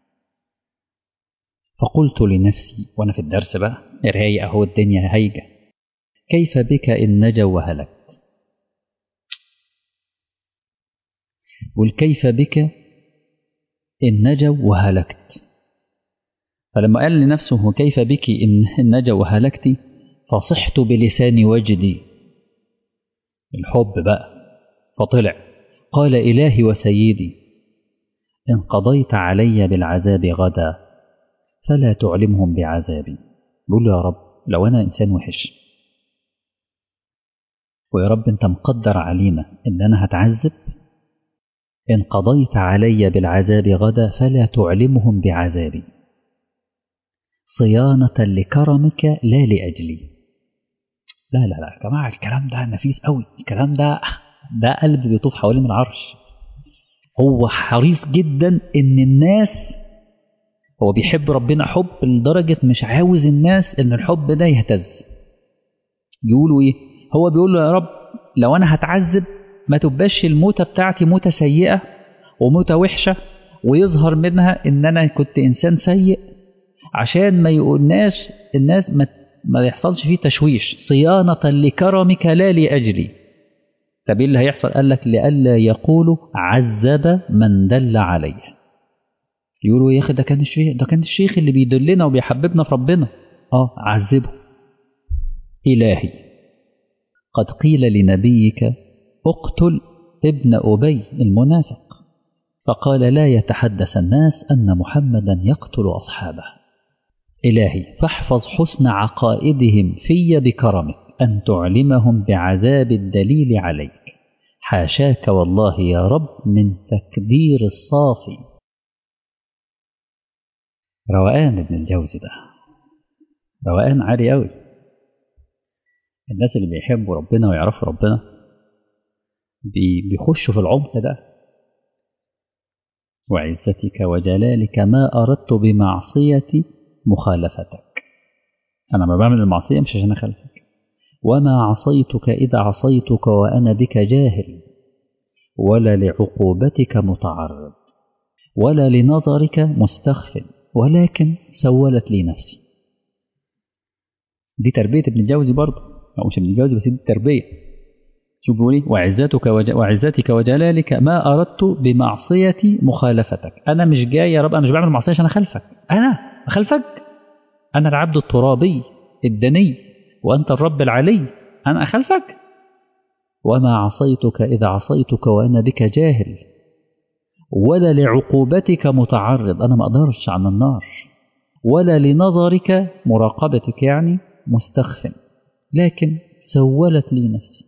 فقلت لنفسي وأنا في الدرس بقى رايق أهو الدنيا هايجة كيف بك إن نجا وهلكت والكيف بك إن نجا وهلكت فلما قال لنفسه كيف بك إن نجا وهلكت فصحت بلسان وجدي الحب بقى فطلع قال إلهي وسيدي إن قضيت علي بالعذاب غدا فلا تعلمهم بعذابي بقول له يا رب لو أنا إنسان وحش ويا رب أنت مقدر علينا إن أنا هتعذب إن قضيت علي بالعذاب غدا فلا تعلمهم بعذابي صيانة لكرمك لا لأجلي لا لا لا يا جماعة الكلام ده نفيس قوي الكلام ده ده قلب بيطوف حوالين العرش هو حريص جدا ان الناس هو بيحب ربنا حب لدرجة مش عاوز الناس ان الحب ده يهتز يقولوا ايه هو بيقول له يا رب لو انا هتعذب ما تبقاش الموتة بتاعتي موتة سيئة وموتة وحشة ويظهر منها ان انا كنت انسان سيء عشان ما يقولناش الناس ما ما يحصلش فيه تشويش صيانة لكرمك لا لأجلي طب ايه اللي هيحصل قال لك لئلا يقولوا عذب من دل عليه يقولوا يا اخي ده كان الشيخ ده كان الشيخ اللي بيدلنا وبيحببنا في ربنا اه عذبه إلهي قد قيل لنبيك اقتل ابن أبي المنافق فقال لا يتحدث الناس أن محمدا يقتل أصحابه إلهي فاحفظ حسن عقائدهم في بكرمك أن تعلمهم بعذاب الدليل عليك حاشاك والله يا رب من تكدير الصافي روقان ابن الجوزي ده روقان عالي قوي الناس اللي بيحبوا ربنا ويعرفوا ربنا بيخشوا في العمق ده وعزتك وجلالك ما أردت بمعصيتي مخالفتك أنا ما بعمل المعصية مش عشان أخالفك وما عصيتك إذا عصيتك وأنا بك جاهل ولا لعقوبتك متعرض ولا لنظرك مستخف ولكن سولت لي نفسي دي تربية ابن الجوزي برضه أو مش ابن الجوزي بس دي التربية شوف بيقول ايه وعزتك وج... وعزتك وجلالك ما أردت بمعصيتي مخالفتك أنا مش جاي يا رب أنا مش بعمل معصية عشان أخالفك أنا أخالفك أنا العبد الترابي الدني وأنت الرب العلي أنا أخالفك وما عصيتك إذا عصيتك وأنا بك جاهل ولا لعقوبتك متعرض أنا ما أقدرش عن النار ولا لنظرك مراقبتك يعني مستخف لكن سولت لي نفسي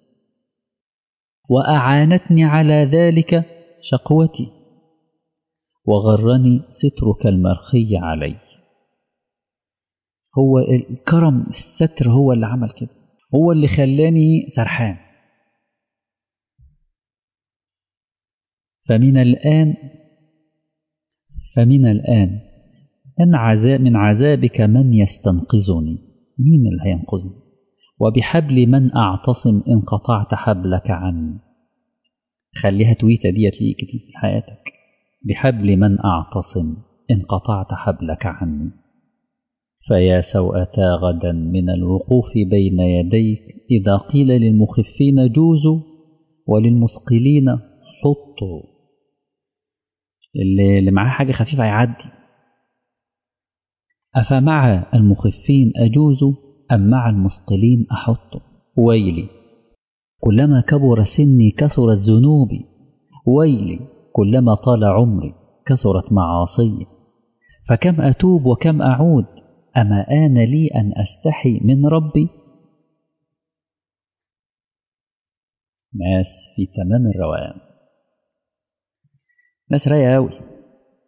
وأعانتني على ذلك شقوتي وغرني سترك المرخي علي هو الكرم الستر هو اللي عمل كده هو اللي خلاني سرحان فمن الآن فمن الآن أن عذاب من عذابك من يستنقذني مين اللي هينقذني وبحبل من أعتصم إن قطعت حبلك عني خليها تويتة ديت ليك دي في حياتك بحبل من أعتصم إن قطعت حبلك عني فيا سوءتا غدا من الوقوف بين يديك إذا قيل للمخفين جوزوا وللمثقلين حطوا اللي, اللي معاه حاجة خفيفة هيعدي أفمع المخفين أجوز أم مع المثقلين أحط ويلي كلما كبر سني كثرت ذنوبي ويلي كلما طال عمري كثرت معاصي فكم أتوب وكم أعود أما آن لي أن أستحي من ربي ناس في تمام الروقان ناس رايقة أوي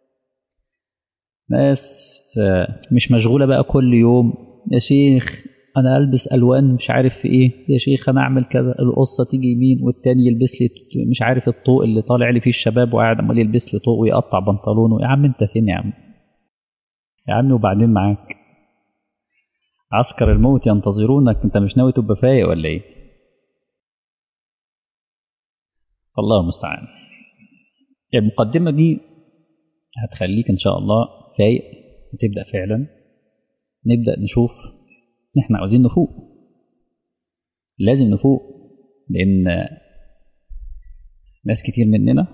ناس مش مشغولة بقى كل يوم يا شيخ انا البس الوان مش عارف في ايه يا شيخ انا اعمل كذا القصه تيجي يمين والتاني يلبس لي مش عارف الطوق اللي طالع لي فيه الشباب وقاعد عمال يلبس لي طوق ويقطع بنطلونه يا عم انت فين يا عم يا عم وبعدين معاك عسكر الموت ينتظرونك انت مش ناوي تبقى فايق ولا ايه الله المستعان المقدمه دي هتخليك ان شاء الله فايق وتبدا فعلا نبدا نشوف احنا عاوزين نفوق لازم نفوق لان ناس كتير مننا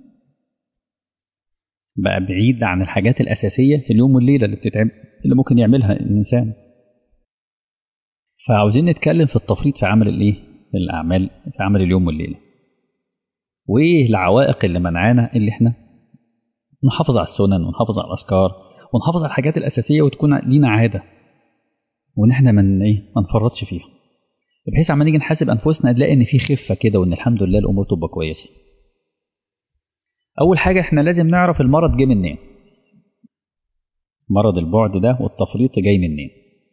بقى بعيد عن الحاجات الاساسيه في اليوم والليله اللي بتتعب اللي ممكن يعملها الانسان فعاوزين نتكلم في التفريط في عمل الايه في الاعمال في عمل اليوم والليله وايه العوائق اللي منعانا اللي احنا نحافظ على السنن ونحافظ على الاذكار ونحافظ على الحاجات الاساسيه وتكون لينا عاده وان احنا من ايه ما نفرطش فيها بحيث عما نيجي نحاسب انفسنا نلاقي ان في خفه كده وان الحمد لله الامور تبقى كويسه اول حاجه احنا لازم نعرف المرض جه منين مرض البعد ده والتفريط جاي منين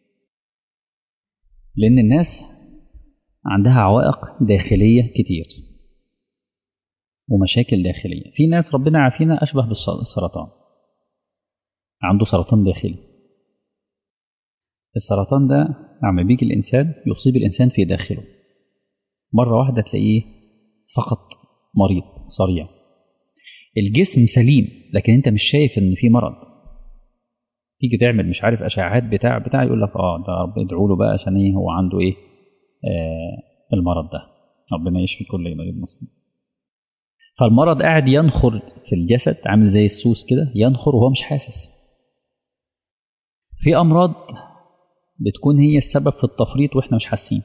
لان الناس عندها عوائق داخليه كتير ومشاكل داخليه في ناس ربنا عافينا اشبه بالسرطان عنده سرطان داخلي السرطان ده عم بيجي الإنسان يصيب الإنسان في داخله مرة واحدة تلاقيه سقط مريض صريع الجسم سليم لكن انت مش شايف ان في مرض تيجي تعمل مش عارف اشعاعات بتاع بتاع يقول لك اه ده رب ادعوا له بقى عشان ايه هو عنده ايه آه المرض ده ربنا يشفي كل مريض مسلم فالمرض قاعد ينخر في الجسد عامل زي السوس كده ينخر وهو مش حاسس في امراض بتكون هي السبب في التفريط واحنا مش حاسين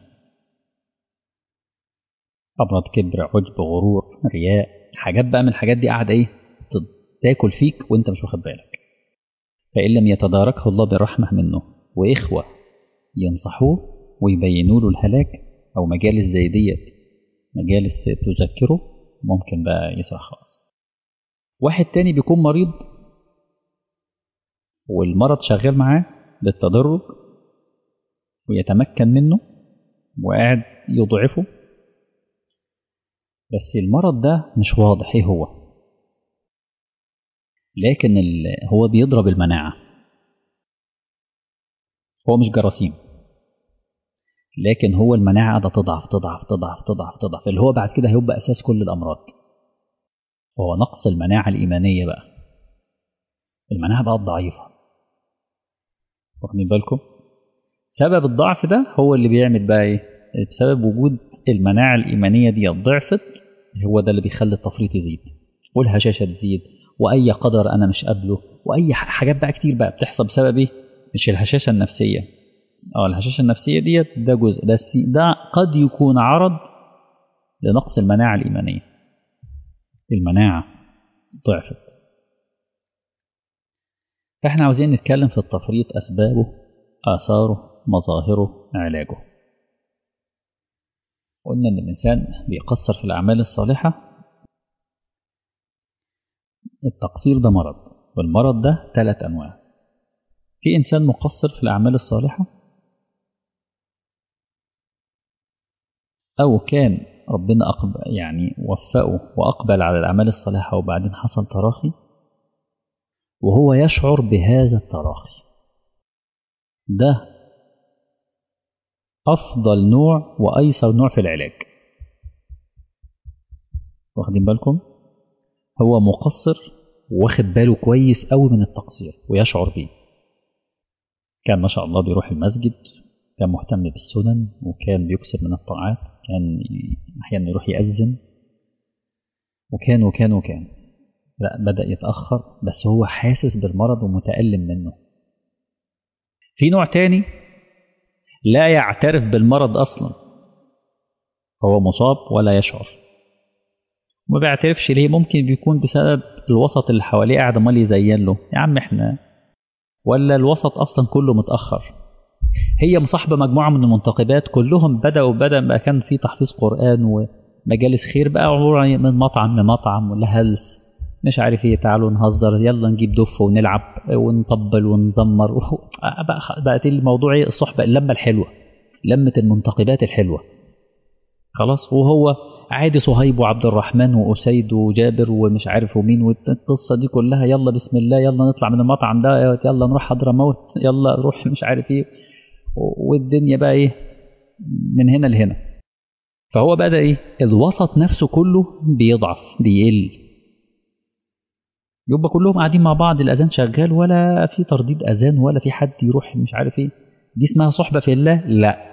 امراض كبر عجب غرور رياء حاجات بقى من الحاجات دي قاعده ايه تاكل فيك وانت مش واخد بالك فان لم يتداركه الله بالرحمه منه واخوه ينصحوه ويبينوا له الهلاك او مجالس زي ديت مجالس تذكره ممكن بقى يسرح خالص واحد تاني بيكون مريض والمرض شغال معاه بالتدرج ويتمكن منه وقاعد يضعفه بس المرض ده مش واضح ايه هو لكن هو بيضرب المناعة هو مش جراثيم لكن هو المناعة قاعدة تضعف تضعف تضعف تضعف تضعف اللي هو بعد كده هيبقى أساس كل الأمراض هو نقص المناعة الإيمانية بقى المناعة بقت ضعيفة واخدين بالكم سبب الضعف ده هو اللي بيعمل بقى ايه بسبب وجود المناعة الإيمانية دي ضعفت هو ده اللي بيخلي التفريط يزيد والهشاشة تزيد وأي قدر أنا مش قابله وأي حاجات بقى كتير بقى بتحصل بسبب إيه؟ مش الهشاشة النفسية أو الهشاشة النفسية ديت ده جزء بس ده قد يكون عرض لنقص المناعة الإيمانية المناعة ضعفت فإحنا عاوزين نتكلم في التفريط أسبابه آثاره مظاهره علاجه قلنا إن الإنسان بيقصر في الأعمال الصالحة التقصير ده مرض والمرض ده ثلاث أنواع في إنسان مقصر في الأعمال الصالحة أو كان ربنا أقبل يعني وفقه وأقبل على الأعمال الصالحة وبعدين حصل تراخي وهو يشعر بهذا التراخي ده أفضل نوع وأيسر نوع في العلاج واخدين بالكم هو مقصر واخد باله كويس قوي من التقصير ويشعر بيه كان ما شاء الله بيروح المسجد كان مهتم بالسنن وكان بيكسر من الطاعات كان أحيانا يروح يأذن وكان وكان وكان لا بدأ يتأخر بس هو حاسس بالمرض ومتألم منه في نوع تاني لا يعترف بالمرض أصلا هو مصاب ولا يشعر ما بيعترفش ليه ممكن بيكون بسبب الوسط اللي حواليه قاعد امال يزين له يا عم احنا ولا الوسط اصلا كله متاخر هي مصاحبه مجموعه من المنتقبات كلهم بداوا بدا بقى كان في تحفيظ قران ومجالس خير بقى عباره من مطعم لمطعم ولا هلس مش عارف ايه تعالوا نهزر يلا نجيب دف ونلعب ونطبل ونزمر بقى بقت الموضوع ايه الصحبه اللمه الحلوه لمة المنتقبات الحلوة خلاص وهو عادي صهيب وعبد الرحمن وأسيد وجابر ومش عارف ومين والقصة دي كلها يلا بسم الله يلا نطلع من المطعم ده يلا نروح حضرموت يلا نروح مش عارف ايه والدنيا بقى ايه من هنا لهنا فهو بدأ ايه الوسط نفسه كله بيضعف بيقل يبقى كلهم قاعدين مع بعض الأذان شغال ولا في ترديد أذان ولا في حد يروح مش عارف ايه دي اسمها صحبة في الله لا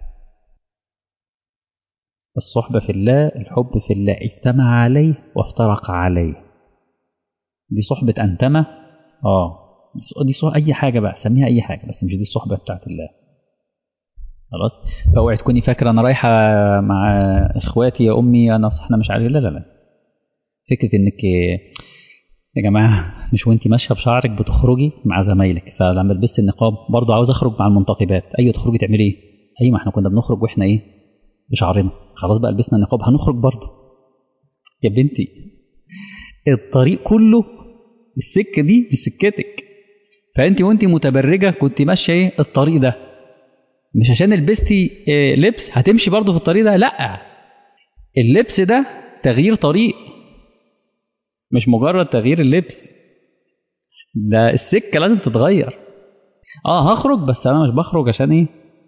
الصحبة في الله الحب في الله اجتمع عليه وافترق عليه دي صحبة أنتمة اه دي صحبة أي حاجة بقى سميها أي حاجة بس مش دي الصحبة بتاعت الله خلاص فاوعي تكوني فاكرة أنا رايحة مع إخواتي يا أمي أنا احنا مش عارف لا لا لا فكرة إنك يا جماعة مش وانت ماشية بشعرك بتخرجي مع زمايلك فلما لبست النقاب برضه عاوز أخرج مع المنتقبات أيوة تخرجي تعملي إيه؟ أيوة ما احنا كنا بنخرج وإحنا إيه؟ بشعرنا خلاص بقى لبسنا النقاب هنخرج برضه يا بنتي الطريق كله السكه دي في سكتك فانت وانت متبرجه كنت ماشيه ايه الطريق ده مش عشان لبستي إيه لبس هتمشي برضه في الطريق ده لا اللبس ده تغيير طريق مش مجرد تغيير اللبس ده السكه لازم تتغير اه هخرج بس انا مش بخرج عشان ايه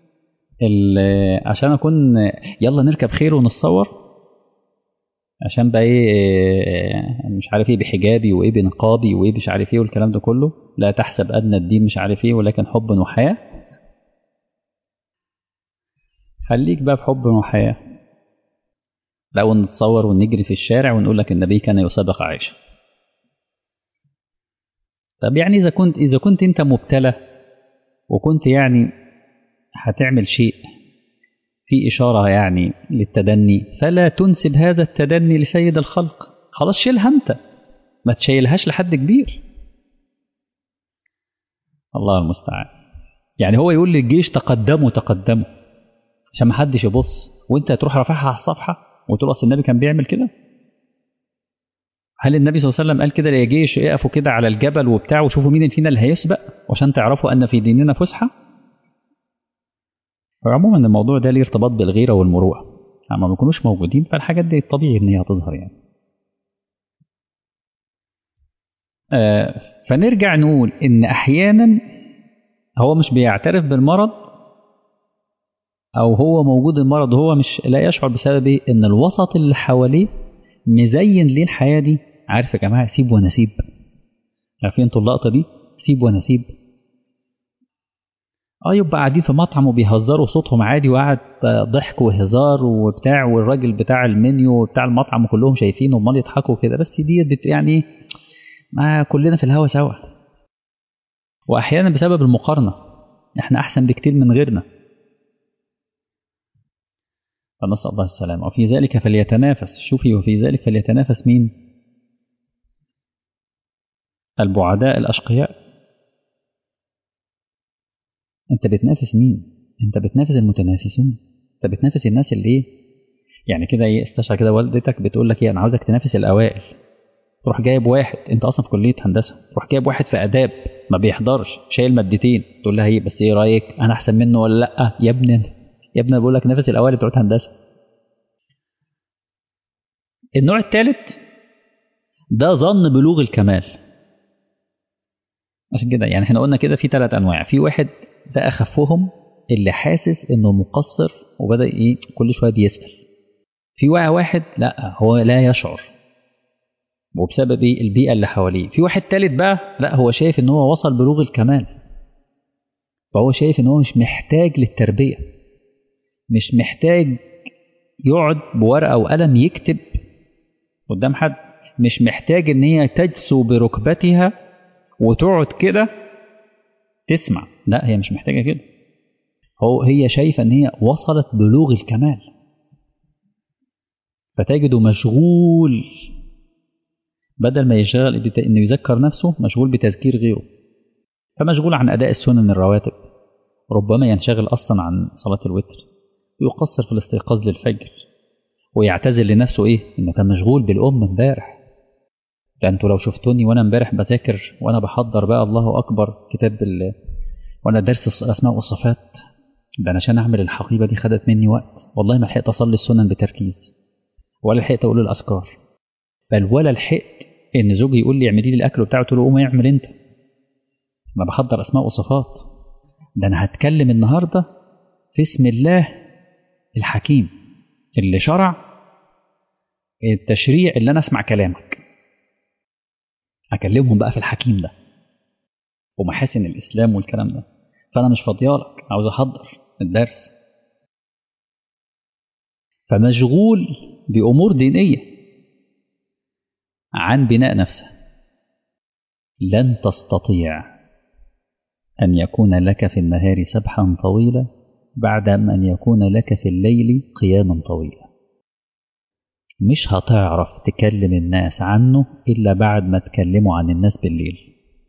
عشان اكون يلا نركب خير ونتصور عشان بقى ايه مش عارف ايه بحجابي وايه بنقابي وايه مش عارف ايه والكلام ده كله لا تحسب ادنى الدين مش عارف ايه ولكن حب وحياه خليك بقى في حب وحياه لا نتصور ونجري في الشارع ونقول لك النبي كان يسابق عائشه طب يعني اذا كنت اذا كنت انت مبتلى وكنت يعني هتعمل شيء في إشارة يعني للتدني فلا تنسب هذا التدني لسيد الخلق خلاص شيلها أنت ما تشيلهاش لحد كبير الله المستعان يعني هو يقول للجيش تقدموا تقدموا عشان ما حدش يبص وانت تروح رافعها على الصفحه وتقول اصل النبي كان بيعمل كده هل النبي صلى الله عليه وسلم قال كده يا جيش اقفوا كده على الجبل وبتاع وشوفوا مين فينا اللي هيسبق وعشان تعرفوا ان في ديننا فسحه عموما الموضوع ده ليه ارتباط بالغيره والمروءه اما ما بيكونوش موجودين فالحاجات دي طبيعي ان هي هتظهر يعني آه فنرجع نقول ان احيانا هو مش بيعترف بالمرض او هو موجود المرض هو مش لا يشعر بسبب ايه ان الوسط اللي حواليه مزين ليه الحياه دي عارف يا جماعه سيب ونسيب عارفين انتوا اللقطه دي سيب ونسيب اه يبقى قاعدين في مطعم وبيهزروا صوتهم عادي وقعد ضحك وهزار وبتاع والراجل بتاع المنيو بتاع المطعم كلهم شايفينه امال يضحكوا كده بس دي يعني ما كلنا في الهوا سوا واحيانا بسبب المقارنه احنا احسن بكتير من غيرنا فنسال الله السلامه وفي ذلك فليتنافس شوفي وفي ذلك فليتنافس مين البعداء الاشقياء انت بتنافس مين انت بتنافس المتنافسين انت بتنافس الناس اللي ايه يعني كده ايه استشعر كده والدتك بتقول لك ايه انا عاوزك تنافس الاوائل تروح جايب واحد انت اصلا في كليه هندسه تروح جايب واحد في اداب ما بيحضرش شايل مادتين تقول لها ايه بس ايه رايك انا احسن منه ولا لا يا ابني يا ابني بقول لك نافس الاوائل بتوع هندسه النوع الثالث ده ظن بلوغ الكمال عشان كده يعني احنا قلنا كده في ثلاث انواع في واحد ده اخفهم اللي حاسس انه مقصر وبدا ايه كل شويه بيسال في واحد لا هو لا يشعر وبسبب ايه البيئه اللي حواليه في واحد تالت بقى لا هو شايف ان هو وصل بلوغ الكمال فهو شايف ان هو مش محتاج للتربيه مش محتاج يقعد بورقه وقلم يكتب قدام حد مش محتاج ان هي تجسو بركبتها وتقعد كده تسمع لا هي مش محتاجه كده هو هي شايفه ان هي وصلت بلوغ الكمال فتجده مشغول بدل ما يشغل بت... انه يذكر نفسه مشغول بتذكير غيره فمشغول عن اداء السنن الرواتب ربما ينشغل اصلا عن صلاه الوتر ويقصر في الاستيقاظ للفجر ويعتذر لنفسه ايه انه كان مشغول بالام امبارح ده انتوا لو شفتوني وانا امبارح بذاكر وانا بحضر بقى الله اكبر كتاب ال... وانا درس الاسماء والصفات ده أنا عشان أعمل الحقيبة دي خدت مني وقت والله ما لحقت أصلي السنن بتركيز ولا لحقت أقول الأذكار بل ولا لحقت إن زوجي يقول لي اعملي لي الأكل وبتاعه قلت له قوم اعمل أنت ما بحضر أسماء وصفات ده أنا هتكلم النهاردة في اسم الله الحكيم اللي شرع التشريع اللي أنا أسمع كلامك أكلمهم بقى في الحكيم ده ومحاسن الإسلام والكلام ده فأنا مش فاضيالك عاوز أحضر الدرس فمشغول بأمور دينية عن بناء نفسه لن تستطيع أن يكون لك في النهار سبحا طويلا بعد أن يكون لك في الليل قياما طويلا مش هتعرف تكلم الناس عنه إلا بعد ما تكلموا عن الناس بالليل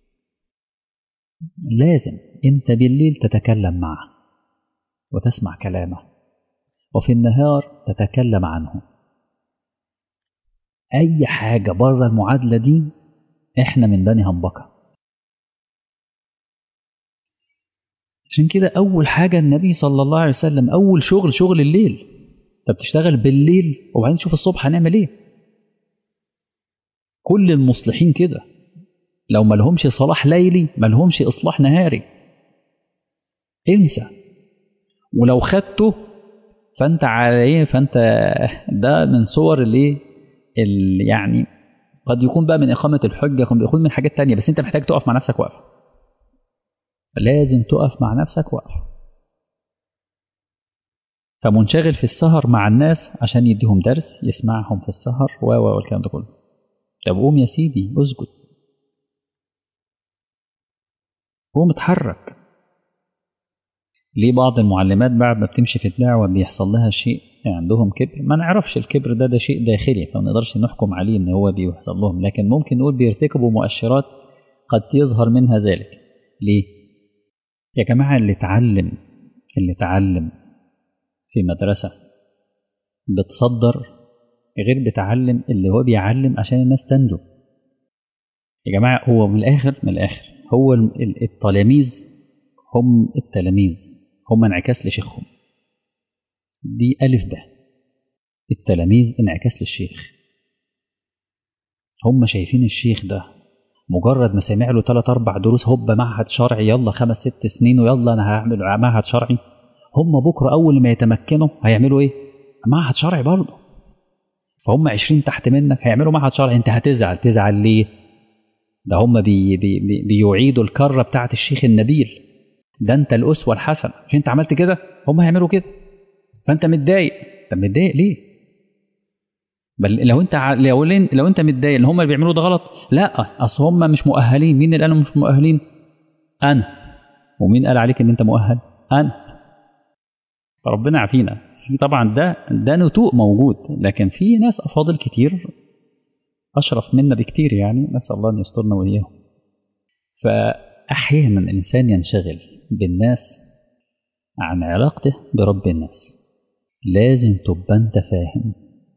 لازم أنت بالليل تتكلم معه وتسمع كلامه وفي النهار تتكلم عنه أي حاجة بره المعادلة دي إحنا من بني همبكة عشان كده أول حاجة النبي صلى الله عليه وسلم أول شغل شغل الليل أنت بتشتغل بالليل وبعدين تشوف الصبح هنعمل إيه كل المصلحين كده لو ما لهمش صلاح ليلي ما لهمش إصلاح نهاري انسى ولو خدته فانت على ايه فانت ده من صور الايه يعني قد يكون بقى من اقامه الحجه قد يكون من حاجات تانية بس انت محتاج تقف مع نفسك وقفه لازم تقف مع نفسك وقفه فمنشغل في السهر مع الناس عشان يديهم درس يسمعهم في السهر و و والكلام ده كله طب قوم يا سيدي اسجد قوم اتحرك ليه بعض المعلمات بعد ما بتمشي في الدعوة بيحصل لها شيء عندهم كبر ما نعرفش الكبر ده ده شيء داخلي فما نقدرش نحكم عليه ان هو بيحصل لهم لكن ممكن نقول بيرتكبوا مؤشرات قد يظهر منها ذلك ليه يا جماعة اللي اتعلم اللي اتعلم في مدرسة بتصدر غير بتعلم اللي هو بيعلم عشان الناس تنجو يا جماعة هو من الآخر من الآخر هو التلاميذ هم التلاميذ هم انعكاس لشيخهم دي ألف ب التلاميذ انعكاس للشيخ هم شايفين الشيخ ده مجرد ما سمع له ثلاث أربع دروس هوب معهد شرعي يلا خمس ست سنين ويلا أنا هعمل معهد شرعي هم بكرة أول ما يتمكنوا هيعملوا إيه؟ معهد شرعي برضه فهم عشرين تحت منك هيعملوا معهد شرعي أنت هتزعل تزعل ليه؟ ده هم بي بي بي بيعيدوا الكرة بتاعت الشيخ النبيل ده انت الاسوه الحسنه مش انت عملت كده هم هيعملوا كده فانت متضايق طب متضايق ليه بل لو انت ع... لو, لو انت متضايق ان هم اللي بيعملوا ده غلط لا اصل هم مش مؤهلين مين اللي قالوا مش مؤهلين انا ومين قال عليك ان انت مؤهل انا فربنا يعافينا في طبعا ده ده نتوء موجود لكن في ناس افاضل كتير اشرف منا بكتير يعني نسال الله ان يسترنا واياهم فاحيانا الانسان ينشغل بالناس عن علاقته برب الناس لازم تبقى انت فاهم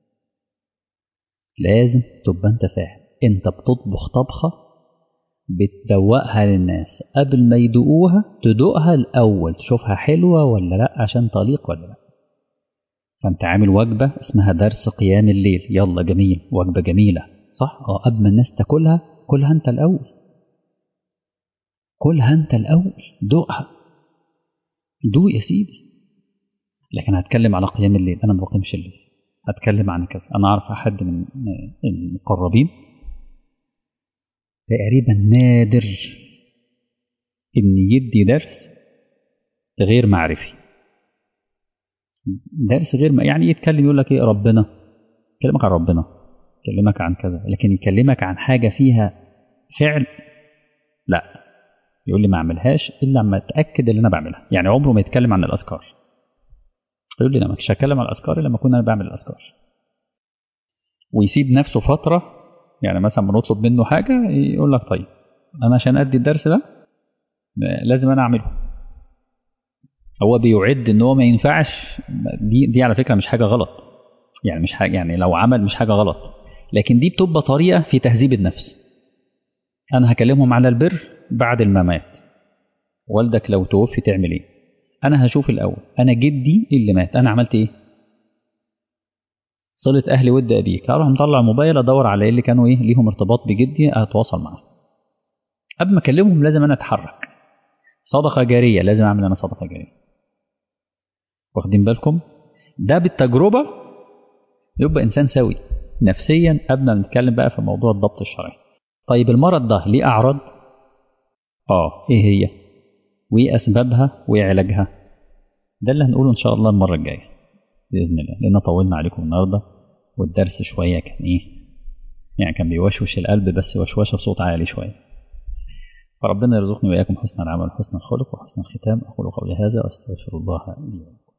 لازم تبقى انت فاهم انت بتطبخ طبخه بتدوقها للناس قبل ما يدوقوها تدوقها الاول تشوفها حلوه ولا لا عشان تليق ولا لا فانت عامل وجبه اسمها درس قيام الليل يلا جميل وجبه جميله صح اه قبل ما الناس تاكلها كلها انت الاول كلها انت الاول دوقها دوق يا سيدي لكن هتكلم على قيام الليل انا ما بقيمش الليل هتكلم عن كذا انا اعرف احد من المقربين تقريبا نادر ان يدي درس غير معرفي درس غير ما يعني يتكلم يقول لك ايه ربنا يكلمك عن ربنا يكلمك عن كذا لكن يكلمك عن حاجه فيها فعل لا يقول لي ما اعملهاش الا لما اتاكد ان انا بعملها يعني عمره ما يتكلم عن الاذكار يقول لي انا مش هتكلم عن الاذكار الا لما اكون انا بعمل الاذكار ويسيب نفسه فتره يعني مثلا ما نطلب منه حاجه يقول لك طيب انا عشان ادي الدرس ده لازم انا اعمله هو بيعد ان هو ما ينفعش دي دي على فكره مش حاجه غلط يعني مش حاجه يعني لو عمل مش حاجه غلط لكن دي بتبقى طريقه في تهذيب النفس انا هكلمهم على البر بعد الممات والدك لو توفي تعمل ايه انا هشوف الاول انا جدي اللي مات انا عملت ايه صلة أهلي ود أبيك أروح مطلع موبايل أدور على إيه اللي كانوا إيه ليهم ارتباط بجدي أتواصل معاهم قبل ما أكلمهم لازم أنا أتحرك صدقة جارية لازم أعمل أنا صدقة جارية واخدين بالكم ده بالتجربة يبقى إنسان سوي نفسيا قبل ما نتكلم بقى في موضوع الضبط الشرعي طيب المرض ده ليه أعراض آه إيه هي وإيه أسبابها وإيه علاجها ده اللي هنقوله إن شاء الله المرة الجاية بإذن الله لأن طولنا عليكم النهاردة والدرس شوية كان إيه يعني كان بيوشوش القلب بس وشوشه بصوت عالي شوية فربنا يرزقني وإياكم حسن العمل وحسن الخلق وحسن الختام أقول قولي هذا وأستغفر الله لي ولكم